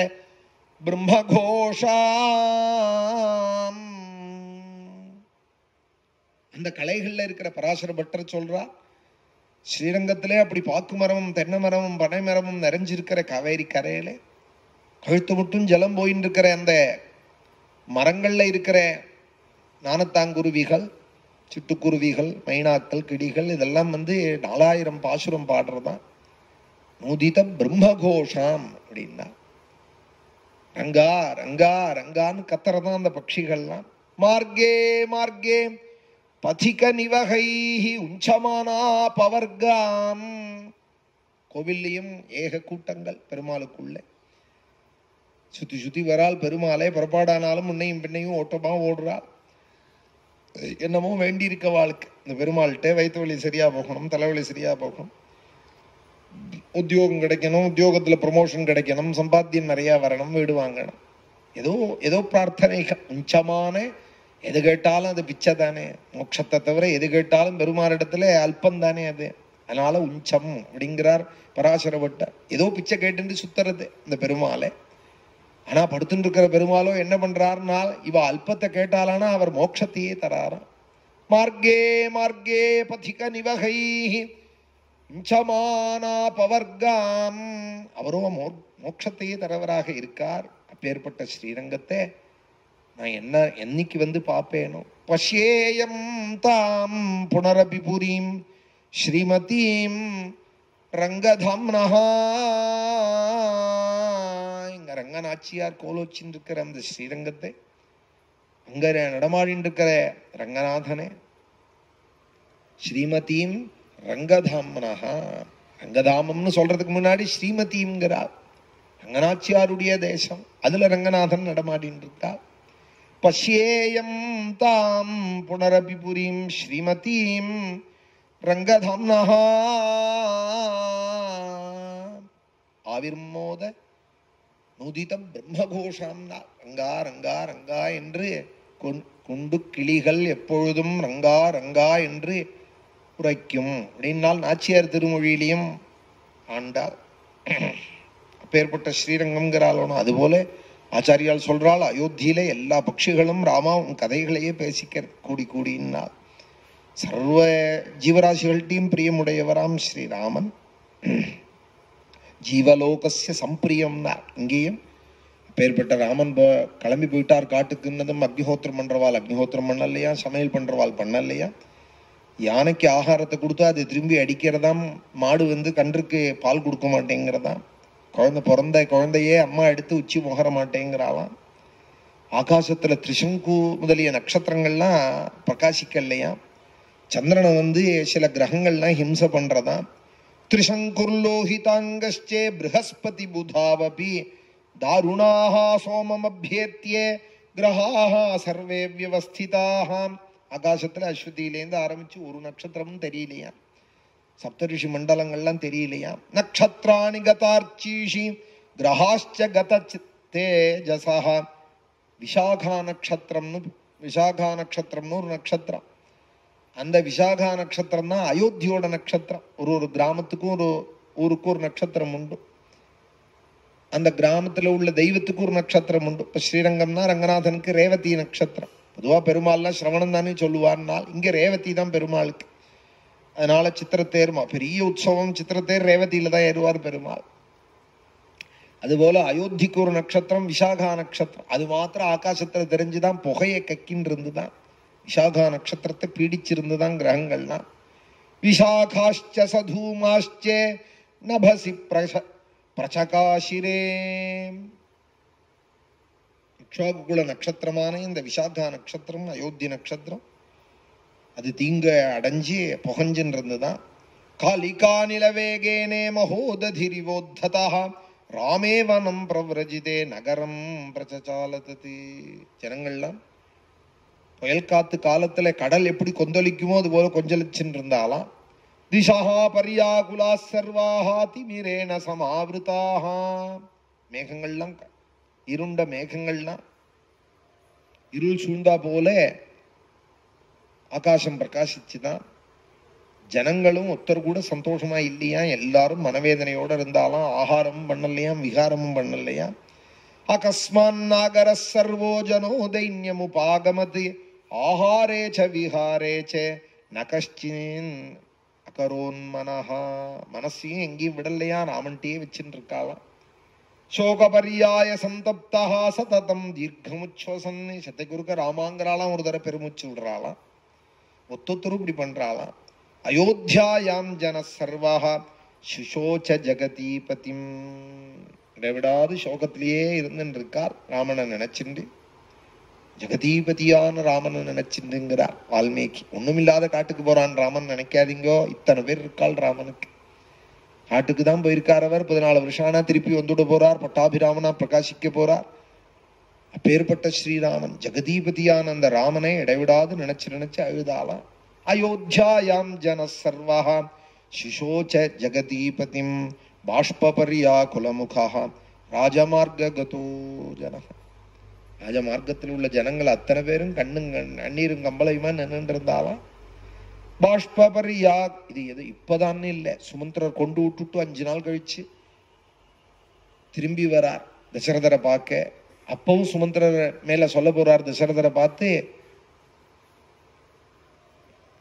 பிரம்மகோஷாம் அந்த கலைகள்ல இருக்கிற பராசர பட்டர் சொல்றா ஸ்ரீரங்கத்திலே அப்படி பாக்கு மரமும் தென்னை மரமும் பனை மரமும் நிறைஞ்சிருக்கிற காவேரி கரையில கழுத்து மட்டும் ஜலம் போயின்னு இருக்கிற அந்த மரங்கள்ல இருக்கிற நாணத்தாங்குருவிகள் சிட்டுக்குருவிகள் மைனாக்கள் கிடிகள் இதெல்லாம் வந்து நாலாயிரம் பாசுரம் பாடுறதா நூதித பிரம்மகோஷாம் அப்படின்னா ரங்கா ரங்கா ரங்கான்னு கத்துறதான் அந்த பட்சிகள்லாம் மார்க்கே மார்க்கே பதிக நிவகைஹி உஞ்சமானா பவர்காம் கோவில்லையும் ஏக கூட்டங்கள் பெருமாளுக்குள்ளே சுத்தி சுத்தி வரால் பெருமாளே புறப்பாடானாலும் முன்னையும் பின்னையும் ஓட்டமா ஓடுறாள் என்னமோ வேண்டி இருக்க வாழ்க்கை இந்த பெருமாள்கிட்ட வயிற்று வலி சரியா போகணும் தலைவலி சரியா போகணும் உத்தியோகம் கிடைக்கணும் உத்தியோகத்துல ப்ரமோஷன் கிடைக்கணும் சம்பாத்தியம் நிறைய வரணும் வீடு வாங்கணும் ஏதோ ஏதோ பிரார்த்தனைகள் உச்சமான எது கேட்டாலும் அது பிச்சை தானே மோட்சத்தை தவிர எது கேட்டாலும் பெருமாளிடத்துல அல்பம் தானே அது அதனால உஞ்சம் அப்படிங்கிறார் பராசர பட்டர் ஏதோ பிச்சை கேட்டுட்டு சுத்துறது இந்த பெருமாளை ஆனா படுத்துட்டு இருக்கிற பெருமாளோ என்ன பண்றாருன்னா இவ அல்பத்தை கேட்டாலானா அவர் மோட்சத்தையே தராராம் மார்க்கே மார்க்கே பதிக நிவகை பவர்காம் அவரும் மோ- மோட்சத்தையே தரவராக இருக்கார் அப்பேற்பட்ட ஸ்ரீரங்கத்தை நான் என்ன என்னைக்கு வந்து பார்ப்பேனோ பஷ்யேயம் தாம் புனரபி புரீம் ஸ்ரீமதீம் ரங்கதாம்னஹா இங்க ரங்கநாச்சியார் கோலோச்சின்னு இருக்கிற அந்த ஸ்ரீரங்கத்தை அங்க நடமாடின்னு இருக்கிற ரங்கநாதனே ஸ்ரீமதீம் ரங்கதாம்னஹா ரங்கதாமம்னு சொல்றதுக்கு முன்னாடி ஸ்ரீமதிங்கிறார் ரங்கநாச்சியாருடைய தேசம் அதுல ரங்கநாதன் நடமாடின்னு இருக்கா பஷ்யேயம் தாம் புனரபி புரீம் ஸ்ரீமதீம் ரங்கதாம்னஹா ஆவிர்மோத நுதிதம் பிரம்மகோஷாம்னா ரங்கா ரங்கா ரங்கா என்று கொண்- குண்டு கிளிகள் எப்பொழுதும் ரங்கா ரங்கா என்று உரைக்கும் அப்படின்னால் நாச்சியார் திருமொழியிலையும் ஆண்டாள் அப்பேற்பட்ட ஸ்ரீரங்கம்ங்கிறாளோனோ அதுபோல ஆச்சாரியால் சொல்றாள் அயோத்தியில எல்லா பட்சிகளும் ராமா உன் கதைகளையே பேசிக்க கூடி கூடினால் சர்வ ஜீவராசிகள்கிட்டையும் பிரியமுடையவராம் ஸ்ரீராமன் ஜீவலோகஸ்ய சம்பிரியம்னா இங்கேயும் பேர்பட்ட ராமன் போ- கிளம்பி போயிட்டார் காட்டுக்குன்னதும் அக்னிஹோத்திரம் பண்றவாள் அக்னிஹோத்திரம் பண்ணலையா சமையல் பண்றவாள் பண்ணலையா யானைக்கு ஆகாரத்தை கொடுத்தா அது திரும்பி அடிக்கிறதாம் மாடு வந்து கன்றுக்கு பால் கொடுக்க மாட்டேங்கிறதாம் குழந்தை பிறந்த குழந்தையே அம்மா எடுத்து உச்சி முகர மாட்டேங்கிறாளாம் ஆகாசத்துல திரிசங்கு முதலிய நட்சத்திரங்கள்லாம் பிரகாசிக்கலையா சந்திரனை வந்து சில கிரகங்கள்லாம் ஹிம்சை பண்றதாம் திரிசங்குர்லோஹிதாங்கஸ்சே ப்ரஹஸ்பதி புதாவபி தாருணாக சோமமபியேத்தியே கிரகாக சர்வே வியவஸ்திதாக ஆகாசத்துல அஸ்வதியிலேருந்து ஆரம்பிச்சு ஒரு நட்சத்திரமும் தெரியலையா சப்தரிஷி மண்டலங்கள்லாம் தெரியலையா நக்ஷத்ராணி கதார்ச்சீஷி கிரகாஷ்ச கத தேஜசா விசாகா நட்சத்திரம்னு விசாகா நட்சத்திரம்னு ஒரு நட்சத்திரம் அந்த விசாகா நட்சத்திரம் தான் அயோத்தியோட நட்சத்திரம் ஒரு ஒரு கிராமத்துக்கும் ஒரு ஊருக்கும் ஒரு நட்சத்திரம் உண்டு அந்த கிராமத்துல உள்ள தெய்வத்துக்கு ஒரு நட்சத்திரம் உண்டு இப்ப ஸ்ரீரங்கம்னா ரங்கநாதனுக்கு ரேவதி நட்சத்திரம் பொதுவா பெருமாள்லாம் சிரவணம் தானே சொல்லுவார்னால் இங்க ரேவதி தான் பெருமாளுக்கு அதனால சித்திரத்தேர்மா பெரிய உற்சவம் சித்திரத்தேர் ரேவதியில தான் ஏறுவார் பெருமாள் அதுபோல அயோத்திக்கு ஒரு நட்சத்திரம் விசாகா நட்சத்திரம் அது மாத்திரம் ஆகாசத்துல தெரிஞ்சுதான் புகையை கக்கின்னு இருந்துதான் விசாகா நட்சத்திரத்தை பீடிச்சிருந்துதான் கிரகங்கள்லாம் விசாகாஷ்ச சதூமாஷ்சே நபசி பிரச பிரச்சகாசிரே இக்ஷாகுகுல நட்சத்திரமான இந்த விசாகா நட்சத்திரம் அயோத்தி நட்சத்திரம் அது தீங்க அடைஞ்சு புகஞ்சுன்னு இருந்துதான் காலிகா நிலவேகேனே மகோததிரிவோத்ததா ராமே வனம் பிரவ்ரஜிதே நகரம் பிரச்சாலதது ஜனங்கள்லாம் புயல் காத்து காலத்துல கடல் எப்படி கொந்தளிக்குமோ அது போல கொஞ்சலிச்சுன்னு இருந்தாலாம் திசா பரியாகுலா சர்வாஹா திமிரேன சமாவிருதாக மேகங்கள்லாம் க- இருண்ட மேகங்கள்லாம் இருள் சூழ்ந்தா போல ஆகாசம் பிரகாசிச்சுதான் ஜனங்களும் ஒருத்தர் கூட சந்தோஷமா இல்லையா எல்லாரும் மனவேதனையோட இருந்தாலாம் ஆகாரமும் பண்ணலையாம் விகாரமும் பண்ணலையா அகஸ்மான் நாகர சர்வோ ஜனோ தைன்யமுபாகமது ஆஹாரே ச விஹாரே ச நகஷ்டின் அகரோன்மனஹா மனசையும் எங்கேயும் விடலையா ராமன்ட்டே வச்சுட்டு இருக்காளாம் சோகபரியாய சந்தப்தா சததம் தீர்க்கமுச்சோசன் சத்தை குறுக்க ராமாங்கிறாளாம் ஒரு தடவை பெருமூச்சு விடுறாளாம் ஒத்தொத்தரும் இப்படி பண்றாளாம் அயோத்தியாயாம் ஜன சர்வாக சுஷோச்ச ஜெகதீபதிம் இடைவிடாது சோகத்திலேயே இருந்துன்னு இருக்கார் ராமனை நினைச்சுண்டு ஜெகதீபதியான ராமனை நினைச்சுண்டுங்கிறார் வால்மீகி ஒண்ணுமில்லாத காட்டுக்கு போறான் ராமன் நினைக்காதீங்கோ இத்தனை பேர் இருக்காள் ராமனுக்கு காட்டுக்கு தான் போயிருக்கார் அவர் பதினாலு வருஷம் ஆனா திருப்பி வந்துட போறார் பட்டாபிராமனா பிரகாசிக்க போறார் அப்பேற்பட்ட ஸ்ரீராமன் ஜெகதீபதியான அந்த ராமனை இடைவிடாது நினைச்சு நினைச்சு அழுதாளாம் அயோத்தியாயாம் ஜன சர்வா சிசோச்ச ஜெகதீபதிம் பாஷ்பபரியா குலமுகா ராஜமார்க்ககதோ ஜன ராஜமார்க்கத்தில் உள்ள ஜனங்கள் அத்தனை பேரும் கண்ணும் கண்- கண்ணீரும் கம்பளையுமா நின்று இருந்தாலாம் பாஷ்பபரியா இது எது இப்பதான்னு இல்லை சுமந்திரர் கொண்டு விட்டுட்டு அஞ்சு நாள் கழிச்சு திரும்பி வரார் தசரதரை பார்க்க அப்பவும் சுமந்திரர் மேல சொல்ல போறார் தசரதரை பார்த்து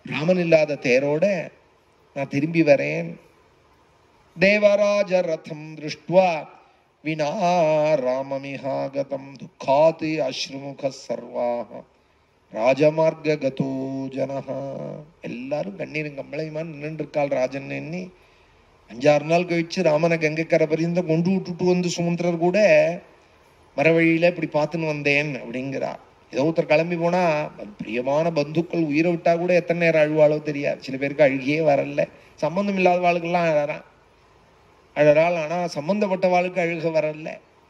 ராமன் இல்லாத தேரோட நான் திரும்பி வரேன் தேவராஜ ரதம் திருஷ்டுவா வினா ராமமிஹாகதம் துக்காத் அஸ்ருமுக சர்வாக ராஜமார்க்க கதோ ஜனஹா எல்லாரும் கண்ணீரும் கம்பளையுமா நின்று இருக்காள் ராஜன் எண்ணி அஞ்சாறு நாள் கழிச்சு ராமனை கங்கைக்கரை பரியந்தம் கொண்டு விட்டுட்டு வந்து சுமந்திரர் கூட மரவழியில இப்படி பார்த்துன்னு வந்தேன் அப்படிங்கிறார் ஏதோ ஒருத்தர் கிளம்பி போனா பிரியமான பந்துக்கள் உயிரை விட்டா கூட எத்தனை நேரம் அழுவாளோ தெரியாது சில பேருக்கு அழுகியே வரல சம்பந்தம் இல்லாத வாழ்க்கெல்லாம் அழறான் அழறாள் ஆனா சம்பந்தப்பட்ட வாழ்க்கை அழுக வரல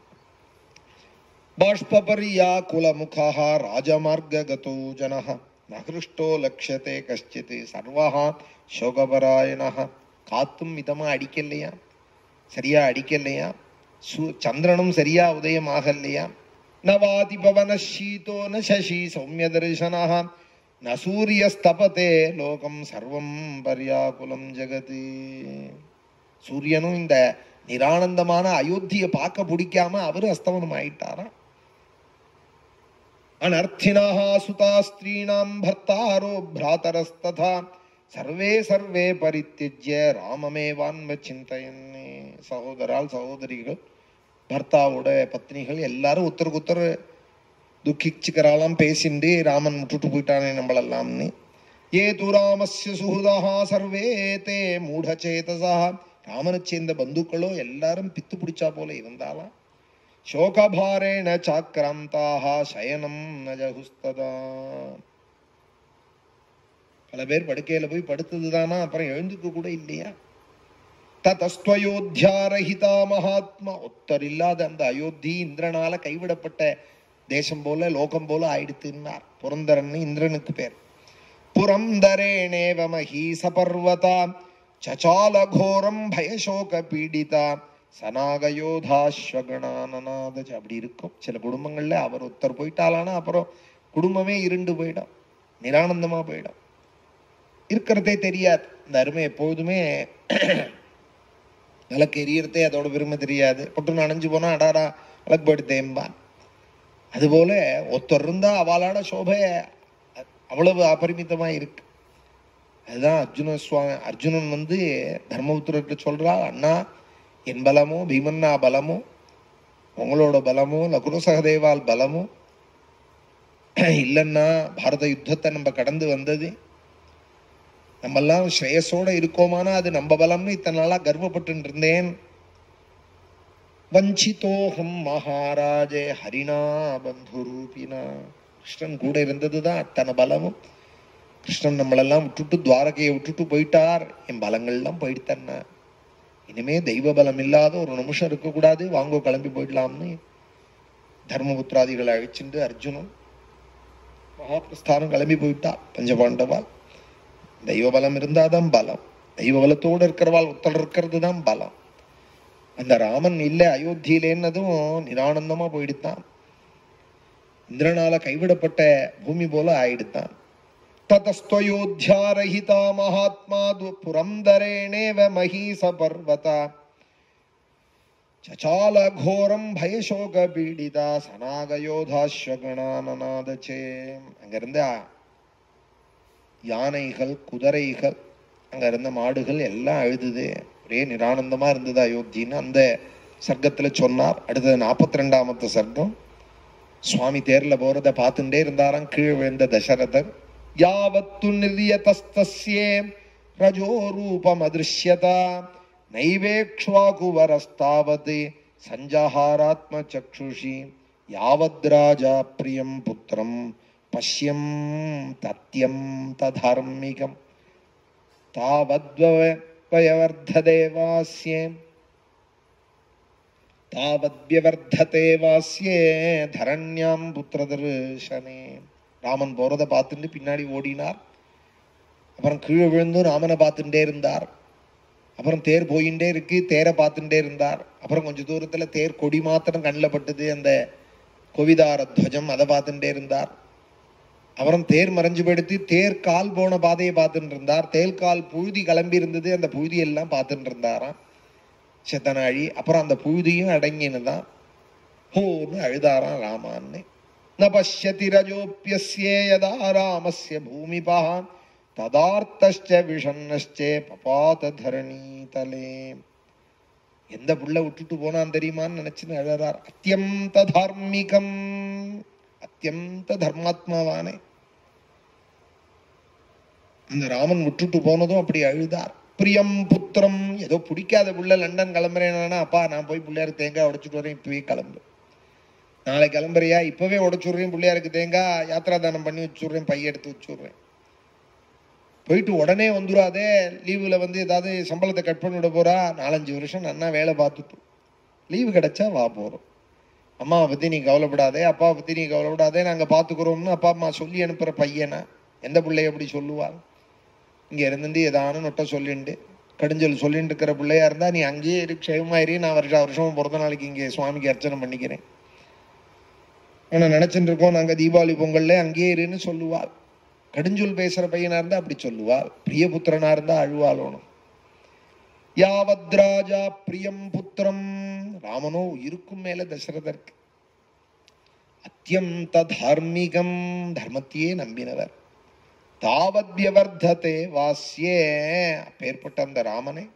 பாஷ்பபரியா குலமுகः ராஜமார்ககதோ ஜனः நகிருஷ்டோ லக்ஷதே கஷ்டித் சர்வஹ சோகபராயணः காத்தும் மிதமா அடிக்கலையா சரியா அடிக்கலையா சு சந்திரனும் சரியா உதயம் ஆகலையா நவாதி பவன ஷீதோ ந சசி சௌமிய தரிசனः ந சூரியஸ்தபதே லோகம் சர்வம் பர்யாகுலம் ஜெகதி சூரியனும் இந்த நிரானந்தமான அயோத்தியை பார்க்க பிடிக்காம அவரு அஸ்தமனம் ஆயிட்டாராம் அனர்த்தினாக சுதா ஸ்திரீணாம் பர்த்தாரோ பிராதரஸ்ததா சர்வே சர்வே பரித்தியஜ்ய ராமமேவான்ம சிந்தையன்னே சகோதரால் சகோதரிகள் பர்த்தாவோட பத்னிகள் எல்லாரும் ஒருத்தருக்கு ஒருத்தர் துக்கிச்சுக்கிறாளாம் பேசிண்டு ராமன் விட்டுட்டு போயிட்டானே நம்மளெல்லாம்னு ஏ து ராமஸ்ய சுஹுதா சர்வே தே மூடச்சேதசா ராமனை சேர்ந்த பந்துக்களோ எல்லாரும் பித்து பிடிச்சா போல இருந்தாலாம் சோகபாரேண சாக்கிராந்தாக சயனம் நஜகுஸ்ததா பல பேர் படுக்கையில போய் படுத்ததுதானா அப்புறம் எழுந்துக்க கூட இல்லையா ததஸ்துவயோத்தியாரஹிதா மகாத்மா ஒத்தர் இல்லாத அந்த அயோத்தி இந்திரனால கைவிடப்பட்ட தேசம் போல லோகம் போல ஆயிடுத்துன்னார் புரந்தரன் இந்திரனுக்கு பேர் புரந்தரேணேவ மகீச பர்வதா சச்சால கோரம் பயசோக பீடிதா சனாகயோதாஸ்வகணானநாத அப்படி இருக்கும் சில குடும்பங்கள்ல அவர் ஒருத்தர் போயிட்டாலானா அப்புறம் குடும்பமே இருண்டு போயிடும் நிரானந்தமா போயிடும் இருக்கிறதே தெரியாது இந்த அருமை எப்பொழுதுமே விளக்கு எரியறதே அதோட பெருமை தெரியாது பொட்டு நனைஞ்சு போனா அடாடா விளக்கு போயிட்டு தேம்பான் அதுபோல ஒருத்தர் இருந்தா அவளால சோபை அவ்வளவு அபரிமிதமா இருக்கு அதுதான் அர்ஜுன சுவாமி அர்ஜுனன் வந்து தர்மபுத்திரர்கிட்ட சொல்றா அண்ணா என் பலமோ பீமன்னா பலமோ உங்களோட பலமோ லகுரு சகதேவால் பலமோ இல்லைன்னா பாரத யுத்தத்தை நம்ம கடந்து வந்தது நம்மெல்லாம் ஸ்ரேயஸோட இருக்கோமானா அது நம்ம பலம்னு இத்தனை நாளா கர்வப்பட்டு இருந்தேன் வஞ்சிதோகம் மகாராஜே ஹரிணா பந்து ரூபினா கிருஷ்ணன் கூட இருந்ததுதான் அத்தனை பலமும் கிருஷ்ணன் நம்மளெல்லாம் விட்டுட்டு துவாரகையை விட்டுட்டு போயிட்டார் என் பலங்கள்லாம் போயிடுத்தன்னா இனிமே தெய்வ பலம் இல்லாத ஒரு நிமிஷம் இருக்கக்கூடாது வாங்கோ கிளம்பி போயிடலாம்னு தர்மபுத்திராதிகளை அழிச்சுட்டு அர்ஜுனன் மகாபிரஸ்தானம் கிளம்பி போயிட்டா பஞ்சபாண்டவால் தெய்வ பலம் இருந்தாதான் பலம் தெய்வ பலத்தோடு இருக்கிறவாள் ஒத்தல் இருக்கிறது தான் பலம் அந்த ராமன் இல்ல அயோத்தியிலேன்னதும் நிரானந்தமா போயிடுத்தான் இந்திரனால கைவிடப்பட்ட பூமி போல ஆயிடுத்தான் ததஸ்துவயோத்தியாரஹிதா மகாத்மா புரந்தரேணேவ மகீச பர்வதா சச்சால கோரம் பயசோக பீடிதா சனாகயோதாஸ்வகணானநாதச்சே அங்கிருந்த யானைகள் குதிரைகள் அங்க இருந்த மாடுகள் எல்லாம் அழுதுது ஒரே நிரானந்தமா இருந்தது அயோத்தின்னு அந்த சர்க்கத்துல சொன்னார் அடுத்தது நாற்பத்தி ரெண்டாமத்து சர்க்கம் சுவாமி தேர்ல போறத பார்த்துட்டே இருந்தாராம் கீழ் விழுந்த தசரதர் யாவத்து நிர்யதஸ்தஸ்யே ரஜோ ரூபம் அதிருஷ்யதா நைவேக்ஷ்வாகுவரஸ்தாவத் சஞ்சஹாராத்ம சக்ஷுஷி யாவத் ராஜா பிரியம் புத்திரம் பஷ்யம் தத்யம் ததர்மிகம் தாவத்வயவர்ததே வாஸ்யே தாவத்யவர்ததே வாஸ்யே தரண்யாம் புத்திரதர்ஷனே ராமன் போறத பார்த்துட்டு பின்னாடி ஓடினார் அப்புறம் கீழே விழுந்து ராமனை பார்த்துட்டே இருந்தார் அப்புறம் தேர் போயிட்டே இருக்கு தேரை பார்த்துட்டே இருந்தார் அப்புறம் கொஞ்ச தூரத்துல தேர் கொடி மாத்திரம் கண்ணில் பட்டது அந்த கொவிதார துவஜம் அதை பார்த்துட்டே இருந்தார் அப்புறம் தேர் மறைஞ்சு போயிடுத்து தேர் கால் போன பாதையை பார்த்துட்டு இருந்தார் தேல் கால் புழுதி கிளம்பி இருந்தது அந்த புழுதி எல்லாம் பார்த்துட்டு இருந்தாராம் செத்தனாழி அப்புறம் அந்த புழுதியும் அடங்கினுதான் ஹோன்னு அழுதாராம் ராமான்னு ந பஷ்யதி ரஜோப்பியஸ்யே யதா ராமஸ்ய பூமிபா ததார்த்தச்ச விஷன்னச்சே பபாத தரணீதலே எந்த புள்ள விட்டுட்டு போனான் தெரியுமான்னு நினைச்சுன்னு அழறார் அத்தியந்த தார்மிகம் அத்தியந்த தர்மாத்மாவானே அந்த ராமன் விட்டுட்டு போனதும் அப்படி அழுதார் பிரியம் புத்திரம் ஏதோ பிடிக்காத புள்ள லண்டன் கிளம்புறேன்னா அப்பா நான் போய் பிள்ளையாருக்கு தேங்காய் உடைச்சிட்டு வரேன் இப்பவே கிளம்பு நாளை கிளம்புறியா இப்பவே உடைச்சுடுறேன் பிள்ளையாருக்கு தேங்காய் யாத்ரா தானம் பண்ணி வச்சுடுறேன் பைய எடுத்து வச்சுடுறேன் போயிட்டு உடனே வந்துடாதே லீவுல வந்து ஏதாவது சம்பளத்தை கட் பண்ணி விட போறா நாலஞ்சு வருஷம் நன்னா வேலை பார்த்துட்டு லீவு கிடைச்சா வா போறோம் அம்மாவை பத்தி நீ கவலைப்படாதே அப்பாவை பத்தி நீ கவலைப்படாதே நாங்க பாத்துக்கிறோம்னு அப்பா அம்மா சொல்லி அனுப்புற பையனை எந்த பிள்ளைய எப்படி சொல்லுவாங்க இங்க இருந்து ஏதான நொட்ட சொல்லிண்டு கடிஞ்சொல் சொல்லிட்டு இருக்கிற பிள்ளையா இருந்தா நீ அங்கேயே இரு க்ஷேமமா இரு நான் வருஷம் வருஷம் பிறந்த நாளைக்கு இங்கே சுவாமிக்கு அர்ச்சனை பண்ணிக்கிறேன் ஆனா நினைச்சுட்டு இருக்கோம் நாங்க தீபாவளி பொங்கல்ல அங்கேயே இருன்னு சொல்லுவாள் கடுஞ்சொல் பேசுற பையனா இருந்தா அப்படி சொல்லுவாள் பிரியபுத்திரனா இருந்தா அழுவாளோனும் யாவத் ராஜா பிரியம் புத்திரம் ராமனோ உயிருக்கும் மேல தசரதற்கு அத்தியந்த தார்மீகம் தர்மத்தையே நம்பினவர் தாவத் வியவர்த்ததே வாஸ்யே அப்பேற்பட்ட அந்த ராமனே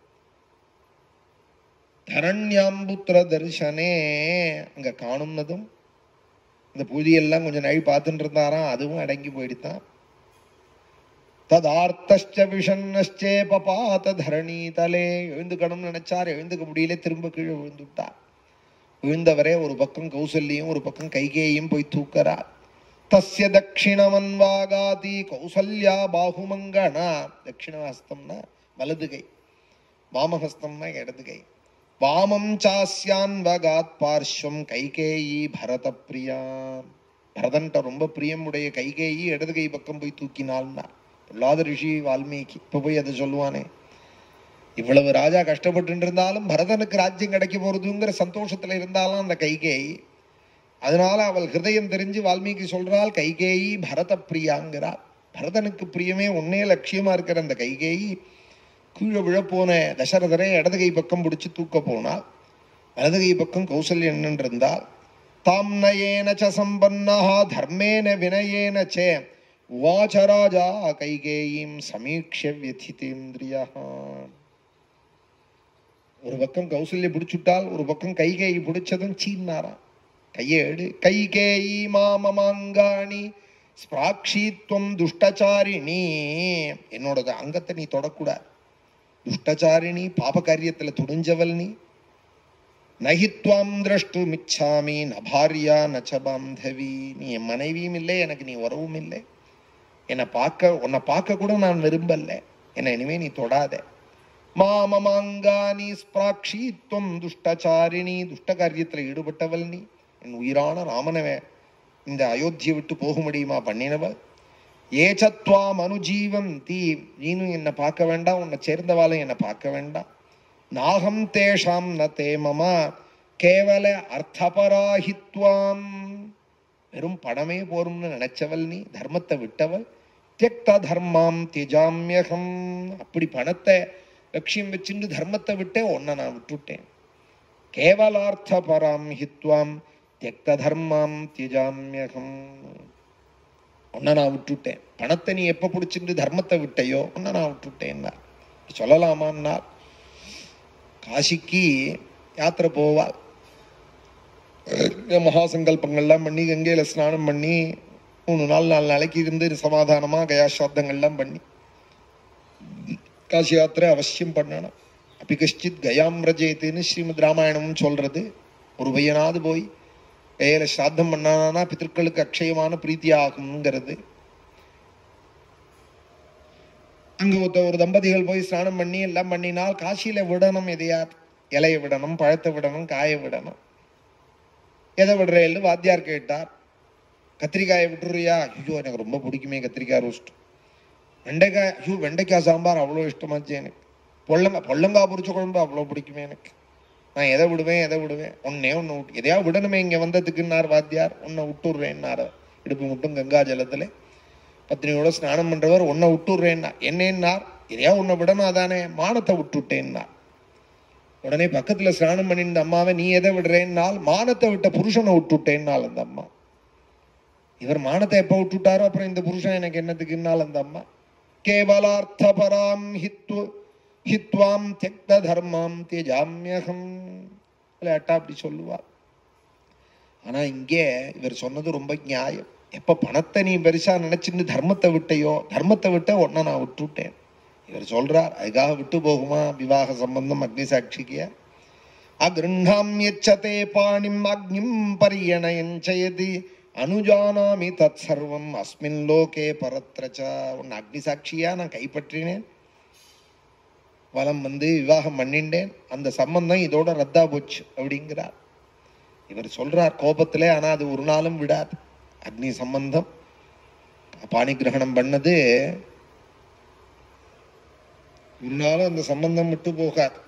தரண்யாம்புத்திர தரிசனே அங்க காணும்னதும் இந்த பூஜையெல்லாம் கொஞ்சம் நாள் பார்த்துட்டு இருந்தாராம் அதுவும் அடங்கி போயிடுத்தான் ததார்த்தச்ச விஷன்னச்சே பபாத தரணி தலே எழுந்துக்கணும்னு நினைச்சார் எழுந்துக்க முடியல திரும்ப கீழே விழுந்துட்டார் விழுந்தவரே ஒரு பக்கம் கௌசல்யும் ஒரு பக்கம் கைகேயும் போய் தூக்கறார் தஸ்ய தட்சிணமன்வாகாதி கௌசல்யா பாகுமங்கணா தட்சிணஹஸ்தம்னா வலது கை வாமஹஸ்தம்னா இடது கை வாமம் சாஸ்யான்வகாத் பார்ஷ்வம் கைகேயி பரத பிரியா பரதன்ட்ட ரொம்ப பிரியமுடைய கைகேயி இடது கை பக்கம் போய் தூக்கினாள்னா பொல்லாத ரிஷி வால்மீகி இப்ப போய் அதை சொல்லுவானே இவ்வளவு ராஜா கஷ்டப்பட்டு இருந்தாலும் பரதனுக்கு ராஜ்யம் கிடைக்க போறதுங்கிற சந்தோஷத்துல இருந்தாலும் அந்த கைகேயி அதனால அவள் ஹிருதயம் தெரிஞ்சு வால்மீகி சொல்றாள் கைகேயி பரத பிரியாங்கிறாள் பரதனுக்கு பிரியமே ஒன்னே லட்சியமா இருக்கிற அந்த கைகேயி கீழே விழப்போன தசரதரை இடது கை பக்கம் பிடிச்சு தூக்க போனாள் வலது கை பக்கம் கௌசல்யன் இருந்தால் தாம் நயேன ச சம்பன்னா தர்மேன வினயேன சே உவாச்ச ராஜா கைகேயீம் சமீக்ஷ வியதிதேந்திரியா ஒரு பக்கம் கௌசல்ய பிடிச்சுட்டால் ஒரு பக்கம் கைகேயி பிடிச்சதும் சீன்னாராம் கையை எடு கைகேயி மாமமாங்காணி ஸ்பிராக்ஷித்வம் துஷ்டச்சாரிணி என்னோட அங்கத்தை நீ தொடக்கூடாது துஷ்டச்சாரிணி பாப காரியத்துல துணிஞ்சவள் நீ நகித்வாம் திரஷ்டு மிச்சாமி ந பாரியா நச்ச பாந்தவி நீ என் மனைவியும் இல்லை எனக்கு நீ உறவும் இல்லை என்னை பார்க்க உன்னை பார்க்க கூட நான் விரும்பல என்னை இனிமே நீ தொடாத மாமமாங்கானி ஸ்பிராக்ஷித்வம் துஷ்டச்சாரிணி துஷ்ட காரியத்துல ஈடுபட்டவள் நீ என் உயிரான ராமனவே இந்த அயோத்தியை விட்டு போக முடியுமா பண்ணினவள் ஏச்சத்வாம் அனுஜீவந்தி நீனும் என்னை பார்க்க வேண்டாம் உன்னை சேர்ந்தவாளும் என்னை பார்க்க வேண்டாம் நாகம் தேஷாம் ந தே மம கேவல அர்த்தபராஹித்வாம் வெறும் பணமே போரும்னு நினைச்சவள் நீ தர்மத்தை விட்டவள் தியக்த தர்மாம் திஜாமியகம் அப்படி பணத்தை லட்சியம் வச்சுட்டு தர்மத்தை விட்டே உன்னை நான் விட்டுட்டேன் கேவலார்த்த பராம் ஹித்வாம் தியக்த தர்மாம் திஜாமியகம் உன்னை நான் விட்டுட்டேன் பணத்தை நீ எப்ப பிடிச்சிட்டு தர்மத்தை விட்டையோ உன்னை நான் விட்டுட்டேன்னா சொல்லலாமான்னா காசிக்கு யாத்திரை போவாள் மகா சங்கல்பங்கள்லாம் பண்ணி கங்கையில ஸ்நானம் பண்ணி மூணு நாள் நாலு நாளைக்கு இருந்து சமாதானமா கயாசாப்தங்கள்லாம் பண்ணி காசி யாத்திரை அவசியம் பண்ணணும் அப்படி கஷ்டித் கயாம் ரஜயத்துன்னு ஸ்ரீமத் ராமாயணம்னு சொல்றது ஒரு பையனாவது போய் கயில சாத்தம் பண்ணானா பித்திருக்களுக்கு அக்ஷயமான பிரீத்தி ஆகுங்கிறது அங்க ஒருத்த ஒரு தம்பதிகள் போய் ஸ்நானம் பண்ணி எல்லாம் பண்ணினால் காசியில விடணும் எதையா இலைய விடணும் பழத்தை விடணும் காய விடணும் எதை விடுறேன்னு வாத்தியார் கேட்டார் கத்திரிக்காயை விட்டுறியா ஐயோ எனக்கு ரொம்ப பிடிக்குமே கத்திரிக்காய் ரோஸ்ட் வெண்டைக்காய் ஐயோ வெண்டைக்காய் சாம்பார் அவ்வளோ இஷ்டமாச்சு எனக்கு பொள்ளங்காய் பொள்ளங்காய் பொரிச்ச குழம்பு அவ்வளோ பிடிக்குமே எனக்கு நான் எதை விடுவேன் எதை விடுவேன் ஒன்னே ஒன்று விட்டு எதையா விடணுமே இங்கே வந்ததுக்குன்னார் வாத்தியார் உன்னை விட்டுடுறேன்னார் இடுப்பு மட்டும் கங்கா ஜலத்துல பத்னியோட ஸ்நானம் பண்றவர் உன்னை விட்டுடுறேன்னா என்னன்னார் எதையா உன்னை விடணும் அதானே மானத்தை விட்டுட்டேன்னார் உடனே பக்கத்துல ஸ்நானம் பண்ணிருந்த அம்மாவை நீ எதை விடுறேன்னால் மானத்தை விட்ட புருஷனை விட்டுட்டேன்னால் அந்த அம்மா இவர் மானத்தை எப்ப விட்டுட்டாரோ அப்புறம் இந்த புருஷன் எனக்கு என்னத்துக்குன்னால் அந்த அம்மா கேவலார்த்தபராம் ஹித்வ ஹித்வாம் தியக்த தர்மாம் தியஜாமியகம் விளையாட்டா அப்படி சொல்லுவார் ஆனா இங்கே இவர் சொன்னது ரொம்ப நியாயம் எப்ப பணத்தை நீ பெருசா நினைச்சுன்னு தர்மத்தை விட்டையோ தர்மத்தை விட்ட உடனே நான் விட்டுவிட்டேன் இவர் சொல்றார் அதுக்காக விட்டு போகுமா விவாக சம்பந்தம் அக்னி சாட்சிக்கு அகிருண்ணாம் எச்சதே பாணிம் அக்னிம் பரியணயஞ்சயதி அனுஜானாமி தத் சர்வம் அஸ்மின் லோகே பரத்ரச்சா உன் அக்னி சாட்சியா நான் கைப்பற்றினேன் வலம் வந்து விவாகம் பண்ணிண்டேன் அந்த சம்பந்தம் இதோட ரத்தா போச்சு அப்படிங்கிறார் இவர் சொல்றார் கோபத்திலே ஆனா அது ஒரு நாளும் விடாது அக்னி சம்பந்தம் பாணி கிரகணம் பண்ணது ஒரு நாளும் அந்த சம்பந்தம் விட்டு போகாது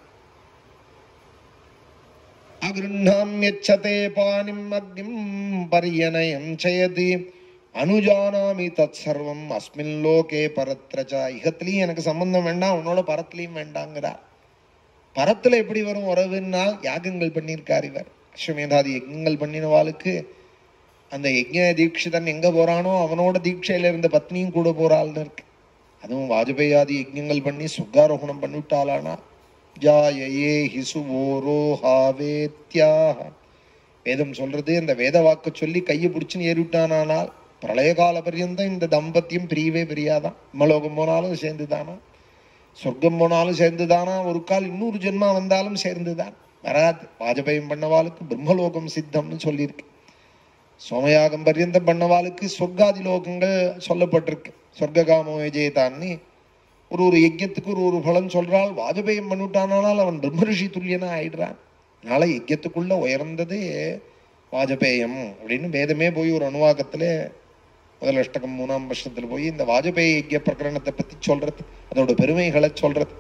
அகிருண்ணாம் எச்சதே பாணிம் அக்னிம் பரியணயம் சயதி அனுஜானாமி தத் சர்வம் அஸ்மின் லோகே பரத்ரஜா இகத்திலையும் எனக்கு சம்பந்தம் வேண்டாம் உன்னோட பரத்திலையும் வேண்டாங்கிறார் பரத்துல எப்படி வரும் உறவுன்னா யாகங்கள் பண்ணியிருக்கார் இவர் அஸ்வமேதாதி யஜ்ஞங்கள் பண்ணினவாளுக்கு அந்த யஜ்ஞ தீட்சிதன் எங்க போறானோ அவனோட தீட்சையில இருந்த பத்னியும் கூட போறாள்னு இருக்கு அதுவும் வாஜபேயாதி யஜ்ஞங்கள் பண்ணி சுக்காரோகணம் பண்ணிவிட்டாளானா ஜாயயே ஹிசுவோரோ ஹாவேத்யாக வேதம் சொல்றது அந்த வேத வாக்கு சொல்லி கையை பிடிச்சுன்னு ஏறிவிட்டானால் பிரளய கால பர்யந்தம் இந்த தம்பத்தியம் பிரியவே பிரியாதான் இம்மலோகம் போனாலும் சேர்ந்துதானா சொர்க்கம் போனாலும் சேர்ந்துதானா ஒரு கால் இன்னொரு ஜென்மா வந்தாலும் சேர்ந்துதான் வராது வாஜபேயம் பண்ணவாளுக்கு பிரம்மலோகம் சித்தம்னு சொல்லியிருக்கு சோமயாகம் பர்யந்தம் பண்ணவாளுக்கு சொர்க்காதி லோகங்கள் சொல்லப்பட்டிருக்கு சொர்க்ககாமோ விஜயதான்னு ஒரு ஒரு யஜ்யத்துக்கு ஒரு ஒரு பலன் சொல்றாள் வாஜபேயம் பண்ணிவிட்டானால் அவன் பிரம்மரிஷி துல்லியனா ஆயிடுறான் அதனால யஜ்யத்துக்குள்ள உயர்ந்தது வாஜபேயம் அப்படின்னு வேதமே போய் ஒரு அணுவாக்கத்துல முதல் அஷ்டகம் மூணாம் வருஷத்துல போய் இந்த வாஜபேய யஜ்ய பிரகரணத்தை பத்தி சொல்றது அதோட பெருமைகளை சொல்றது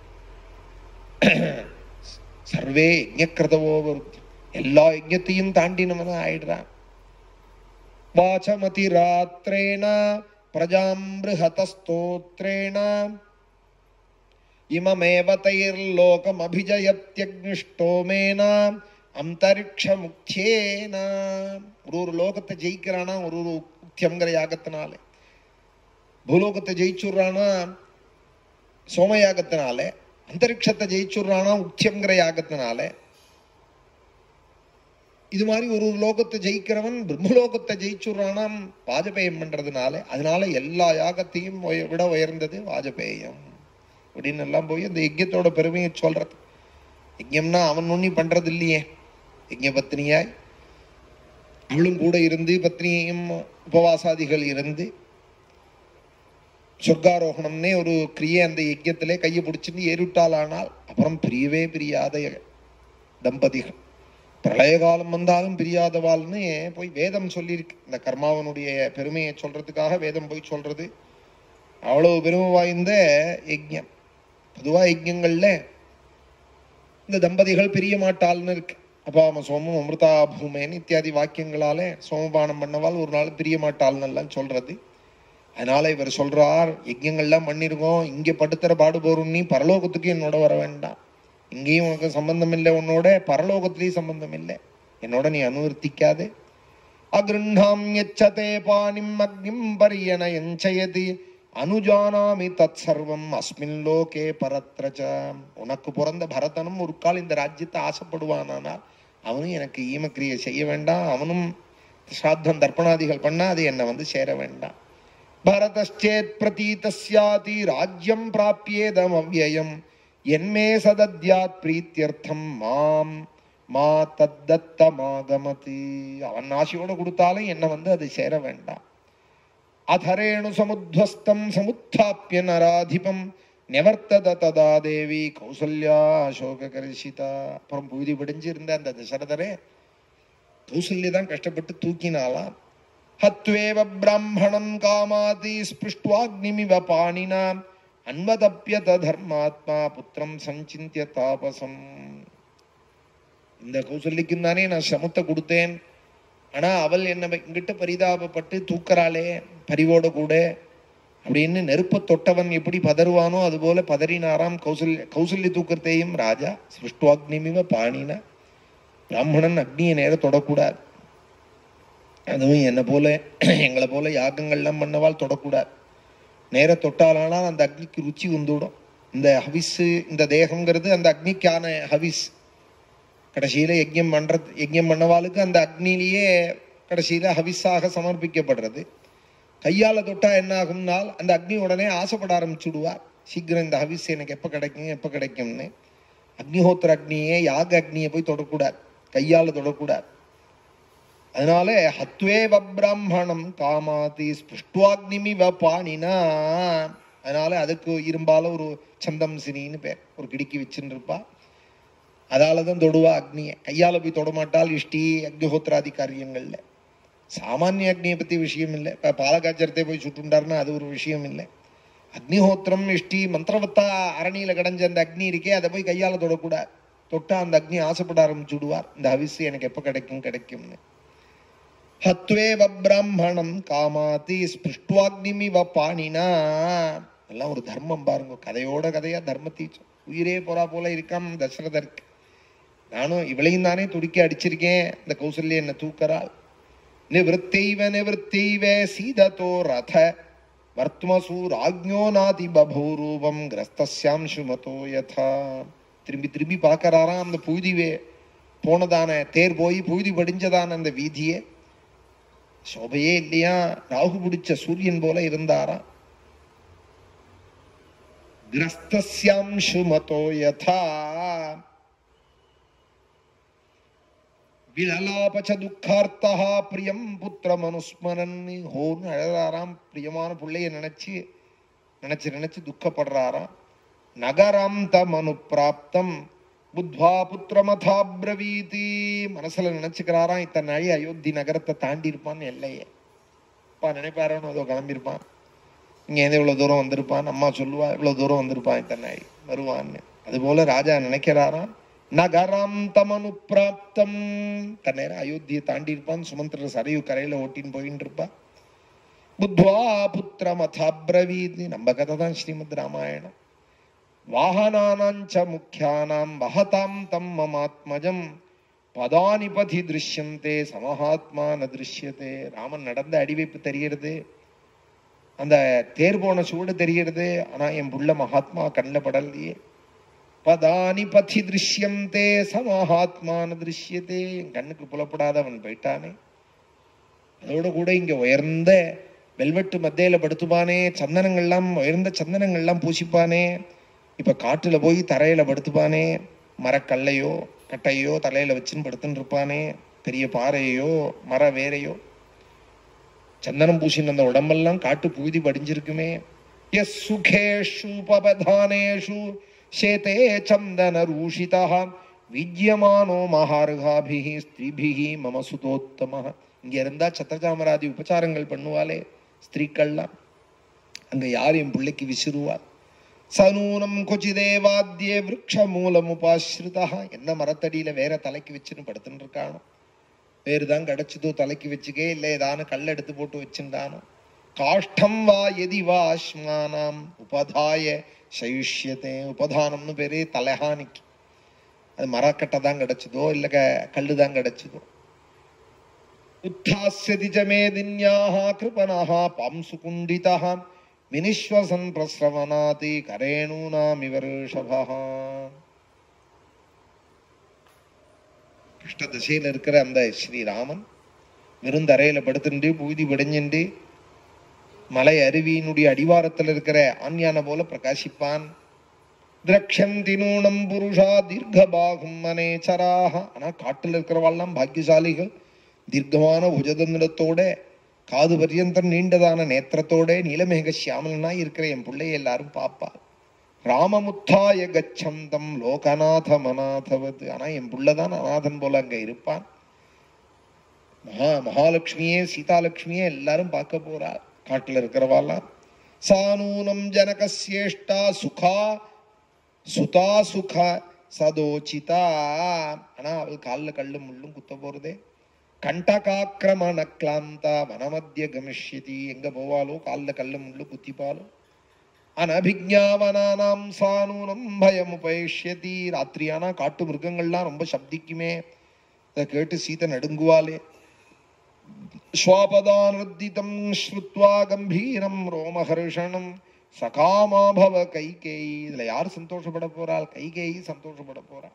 சர்வே யஜ்யக்கிருதவோ வருத்தி எல்லா யஜ்யத்தையும் தாண்டினவன ஆயிடுறான் வாசமதி ராத்திரேண பிரஜாம் பிருஹதஸ்தோத்ரேண இமமேவ தைர்லோகமபிஜயத்யக்னிஷ்டோமேன அந்தரிக்ஷ முக்கியேன ஒரு ஒரு லோகத்தை ஜெயிக்கிறானா ஒரு ஒரு முக்கியங்கிற யாகத்தினாலே பூலோகத்தை ஜெயிச்சுடுறானா சோம யாகத்தினாலே அந்தரிக்ஷத்தை ஜெயிச்சுடுறானா உச்சியங்கிற யாகத்தினாலே இது மாதிரி ஒரு ஒரு லோகத்தை ஜெயிக்கிறவன் பிரம்மலோகத்தை ஜெயிச்சுடுறானாம் வாஜபேயம் பண்றதுனால அதனால எல்லா யாகத்தையும் உய- விட உயர்ந்தது வாஜபேயம் அப்படின்னு எல்லாம் போய் அந்த யஜ்யத்தோட பெருமையை சொல்றது யஜ்யம்னா அவன் ஒண்ணி பண்றது இல்லையே யஜ்ய பத்னியாய் அவளும் கூட இருந்து பத்னியும் உபவாசாதிகள் இருந்து சொர்க்காரோகணம்னே ஒரு கிரியை அந்த யஜ்யத்திலே கையை பிடிச்சின்னு ஏறிவிட்டாலானால் அப்புறம் பிரியவே பிரியாத தம்பதிகள் பிரளய காலம் வந்தாலும் பிரியாதவாள்னு போய் வேதம் சொல்லியிருக்கு இந்த கர்மாவனுடைய பெருமையை சொல்றதுக்காக வேதம் போய் சொல்றது அவ்வளவு பெருமை வாய்ந்த யஜ்யம் பொதுவா யஜ்யங்கள்ல இந்த தம்பதிகள் பிரிய மாட்டாள்னு இருக்கு அப்பாம சோமம் அமிர்தா பூமேன் இத்தியாதி வாக்கியங்களாலே சோமபானம் பண்ணவால் ஒரு நாள் பிரிய மாட்டாள்னு எல்லாம் சொல்றது அதனால இவர் சொல்றார் யஜ்யங்கள்லாம் பண்ணிருக்கோம் இங்க படுத்துற பாடு போறோம் நீ பரலோகத்துக்கு என்னோட வர வேண்டாம் இங்கேயும் உனக்கு சம்பந்தம் இல்லை உன்னோட பரலோகத்திலையும் சம்பந்தம் இல்லை என்னோட நீ அனுவர்த்திக்காது அகிருண்ணாம் எச்சதே பாணிம் அக்னிம் பரியனயஞ்சயதி அனுஜானாமி தத் சர்வம் அஸ்மின் லோகே பரத்ரச்ச உனக்கு பிறந்த பரதனும் ஒரு கால் இந்த ராஜ்யத்தை ஆசைப்படுவானானால் அவனும் எனக்கு ஈமக்கிரியை செய்ய வேண்டாம் அவனும் ஸ்ராத்தம் தர்ப்பணாதிகள் பண்ணா அது என்னை வந்து சேர வேண்டாம் பரதச்சேத் பிரதீதஸ்யாதி ராஜ்யம் பிராப்பியேதம் அவ்யயம் என்மே சதத்யாத் பிரீத்தியர்த்தம் மாம் மா தத்தமாகமதி அவன் ஆசையோட கொடுத்தாலும் என்ன வந்து அது சேர வேண்டாம் அதரேணு சமுத்வஸ்தம் சமுத்தாப்பிய நராதிபம் நிவர்த்தத ததா தேவி கௌசல்யா அசோகரிசிதா அப்புறம் புழுதி பிடிஞ்சிருந்த அந்த தசரதரே கௌசல்யா தான் கஷ்டப்பட்டு தூக்கினாலாம் ஹத்வேவ பிராமணம் காமாதி ஸ்பிருஷ்டுவாக்னிமிவ பாணினா அன்வதப்பியத தர்மாத்மா புத்திரம் சஞ்சிந்திய தாபசம் இந்த கௌசல்யக்கும் தானே நான் சமத்தை கொடுத்தேன் ஆனா அவள் என்ன எங்கிட்ட பரிதாபப்பட்டு தூக்கறாளே பரிவோட கூட அப்படின்னு நெருப்ப தொட்டவன் எப்படி பதறுவானோ அது போல பதறினாராம் கௌசல்ய கௌசல்ய தூக்கத்தையும் ராஜா சிருஷ்டுவாக்னிமிவ பாணினா பிராமணன் அக்னியை நேர தொடக்கூடாது அதுவும் என்னை போல எங்களை போல யாகங்கள்லாம் பண்ணவால் தொடக்கூடாது நேர தொட்டாலானால் அந்த அக்னிக்கு ருச்சி வந்துவிடும் இந்த ஹவிஸு இந்த தேகங்கிறது அந்த அக்னிக்கான ஹவிஸ் கடைசியில யஜ்யம் பண்றது யஜ்யம் பண்ணவாளுக்கு அந்த அக்னிலேயே கடைசியில ஹவிஸாக சமர்ப்பிக்கப்படுறது கையால தொட்டா என்ன ஆகும்னால் அந்த அக்னி உடனே ஆசைப்பட ஆரம்பிச்சுடுவார் சீக்கிரம் இந்த ஹவிஸ் எனக்கு எப்போ கிடைக்கும் எப்போ கிடைக்கும்னு அக்னிஹோத்திர அக்னியே யாக அக்னியை போய் தொடக்கூடாது கையால தொடக்கூடாது அதனால ஹத்வேவ பிராமணம் காமாதி ஸ்புஷ்டுவாக்னிமிவ பாணினா அதனால அதுக்கு இரும்பால ஒரு சந்தம் சினின்னு பேர் ஒரு கிடுக்கி வச்சுன்னு இருப்பா அதால தான் தொடுவா அக்னியை கையால போய் தொடமாட்டால் இஷ்டி அக்னிஹோத்திராதி காரியங்கள்ல சாமானிய அக்னியை பத்தி விஷயம் இல்லை இப்ப பாலகாச்சரத்தை போய் சுட்டுண்டாருன்னா அது ஒரு விஷயம் இல்லை அக்னிஹோத்திரம் இஷ்டி மந்திரவத்தா அரணியில கடைஞ்ச அந்த அக்னி இருக்கே அதை போய் கையால தொடக்கூடாது தொட்டா அந்த அக்னி ஆசைப்பட ஆரம்பிச்சுடுவார் இந்த ஹவிஸ் எனக்கு எப்ப கிடைக்கும் கிடைக்கும்னு ஹத்வேவ பிராமணம் காமாதி ஸ்பிருஷ்டுவாக்னிமிவ பாணினா எல்லாம் ஒரு தர்மம் பாருங்க கதையோட கதையா தர்மத்தை உயிரே போறா போல இருக்காம் தசரதருக்கு நானும் இவளையும் தானே துடிக்க அடிச்சிருக்கேன் இந்த கௌசல்யா என்ன தூக்கறாள் நிவൃத்தைவ நிவൃத்தைவ சீததோ ரத வர்த்மசு ராஜ்ஞோ நாதி பபூ ரூபம் கிரஸ்தஸ்யாம் சுமதோ யதா திரும்பி திரும்பி பார்க்கறாராம் அந்த புழுதிவே போனதான தேர் போய் புழுதி படிஞ்சதான அந்த வீதியே சோபையே இல்லையா ராகு பிடிச்ச சூரியன் போல இருந்தாராம் கிரஸ்தஸ்யாம் சுமதோ யதா விலலாபச்ச துக்கார்த்தா பிரியம் புத்திரம் அனுஸ்மரன் ஹோன்னு அழறாராம் பிரியமான பிள்ளைய நினைச்சு நினைச்சு நினைச்சு துக்கப்படுறாராம் நகரம் தம் அனுப்பிராப்தம் புத்வா புத்திரமதா பிரவீதி மனசுல நினைச்சுக்கிறாராம் இத்தனை நாளி அயோத்தி நகரத்தை தாண்டி இருப்பான்னு எல்லையே அப்பா நினைப்பாரோன்னு அதோ கிளம்பியிருப்பான் இங்க இருந்து இவ்வளவு தூரம் வந்திருப்பான் அம்மா சொல்லுவா இவ்வளவு தூரம் வந்திருப்பான் இத்தனை நாளி வருவான்னு அதுபோல ராஜா நினைக்கிறாராம் நகரம் தமனு பிராப்தம் தன்னேரம் அயோத்தியை தாண்டி இருப்பான் சுமந்திர சரையு கரையில ஓட்டின்னு போயின்னு இருப்பான் புத்வா புத்திரம் அதாப்ரவீத் நம்ம கதை தான் ஸ்ரீமத் ராமாயணம் வாகனானாஞ்ச முக்கியானாம் வஹதாம் தம் மமாத்மஜம் பதானி பதி திருஷ்யந்தே சமஹாத்மா ந திருஷ்யத்தே ராமன் நடந்த அடிவைப்பு தெரிகிறது அந்த தேர் போன சூடு தெரிகிறது ஆனா என் புள்ள மகாத்மா கண்ணில் படலையே பதானி பதி திருஷ்யந்தே சமஹாத்மான திருஷ்யத்தே என் கண்ணுக்கு புலப்படாதவன் போயிட்டானே அதோட கூட இங்க உயர்ந்த வெல்வெட்டு மத்தியில படுத்துப்பானே சந்தனங்கள்லாம் உயர்ந்த சந்தனங்கள்லாம் பூசிப்பானே இப்ப காட்டுல போய் தரையில படுத்துப்பானே மரக்கல்லையோ கட்டையோ தலையில வச்சுன்னு படுத்துன்னு இருப்பானே பெரிய பாறையோ மர வேரையோ சந்தனம் பூசின அந்த உடம்பெல்லாம் காட்டு புழுதி படிஞ்சிருக்குமே எஸ் சுகேஷு உபபதானேஷு சேதே சந்தன ரூஷிதா விஜயமானோ மகார்காபிஹி ஸ்திரீபிஹி மம சுதோத்தம இங்க இருந்தா சத்திரஜாமராதி உபச்சாரங்கள் பண்ணுவாளே ஸ்திரீக்கள்லாம் அங்க யார் என் பிள்ளைக்கு விசிறுவா சனூனம் கொச்சிதேவாத்தியே விரக்ஷ மூலம் உபாஸ்ருதா என்ன மரத்தடியில வேற தலைக்கு வச்சுன்னு படுத்துன்னு இருக்கானோ வேறு தான் கிடைச்சதோ தலைக்கு வச்சுக்கே இல்லை ஏதான கல் எடுத்து போட்டு வச்சிருந்தானோ காஷ்டம் வா எதி வா அஸ்மானாம் உபதாய சயுஷ்யத்தே உபதானம்னு பேரு தலைஹானிக்கு அது மரக்கட்டை தான் கிடைச்சதோ இல்ல க- கல்லு தான் கிடைச்சதோ உத்தாஸ்யதி ச மேதின்யாः கிருபணः பாம்சுகுண்டிதः வினிஸ்வசன் பிரஸ்ரவனாதி கரேணூனாமிவ ரிஷபः கிருஷ்ண திசையில இருக்கிற அந்த ஸ்ரீராமன் விருந்தறையில படுத்துண்டு பூதி படைஞ்சுண்டு மலை அருவியினுடைய அடிவாரத்தில் இருக்கிற ஆண்யான போல பிரகாசிப்பான் திரக்ஷந்தி நூனம் புருஷா தீர்க்கபாகும் மனேச்சராக ஆனா காட்டுல இருக்கிறவாள்லாம் பாக்கியசாலிகள் தீர்க்கமான புஜதந்திரத்தோட காது பர்யந்தம் நீண்டதான நேத்திரத்தோட நீலமேக சியாமலனாய் இருக்கிற என் பிள்ளைய எல்லாரும் பாப்பா ராமமுத்தாய கச்சந்தம் லோகநாத மநாதவது ஆனா என் புள்ளதான் அநாதன் போல அங்க இருப்பான் மகா மகாலட்சுமியே சீதாலட்சுமியே எல்லாரும் பார்க்க போறா காட்டுல இருக்கிறவாலாம் சானூனம் ஜனகசியேஷ்டா சுகா சுதா சுக சதோச்சிதா ஆனா அவள் கால்ல கல்லும் முள்ளும் குத்த போறதே கண்டகாக்கிரமண கிளாந்தா வனமத்திய கமிஷ்யதி எங்க போவாலோ கால்ல கல்ல முள்ளு குத்திப்பாலோ அனபிஜாவனானாம் சானூனம் பயம் உபேஷ்யதி ராத்திரியானா காட்டு மிருகங்கள்லாம் ரொம்ப சப்திக்குமே அதை கேட்டு சீதை நடுங்குவாளே ஸ்வாபதானர்த்திதம் ஸ்ருத்வா கம்பீரம் ரோமஹர்ஷணம் சகாமா பவ கைகேயி இதுல யார் சந்தோஷப்பட போறாள் கைகேயி சந்தோஷப்பட போறா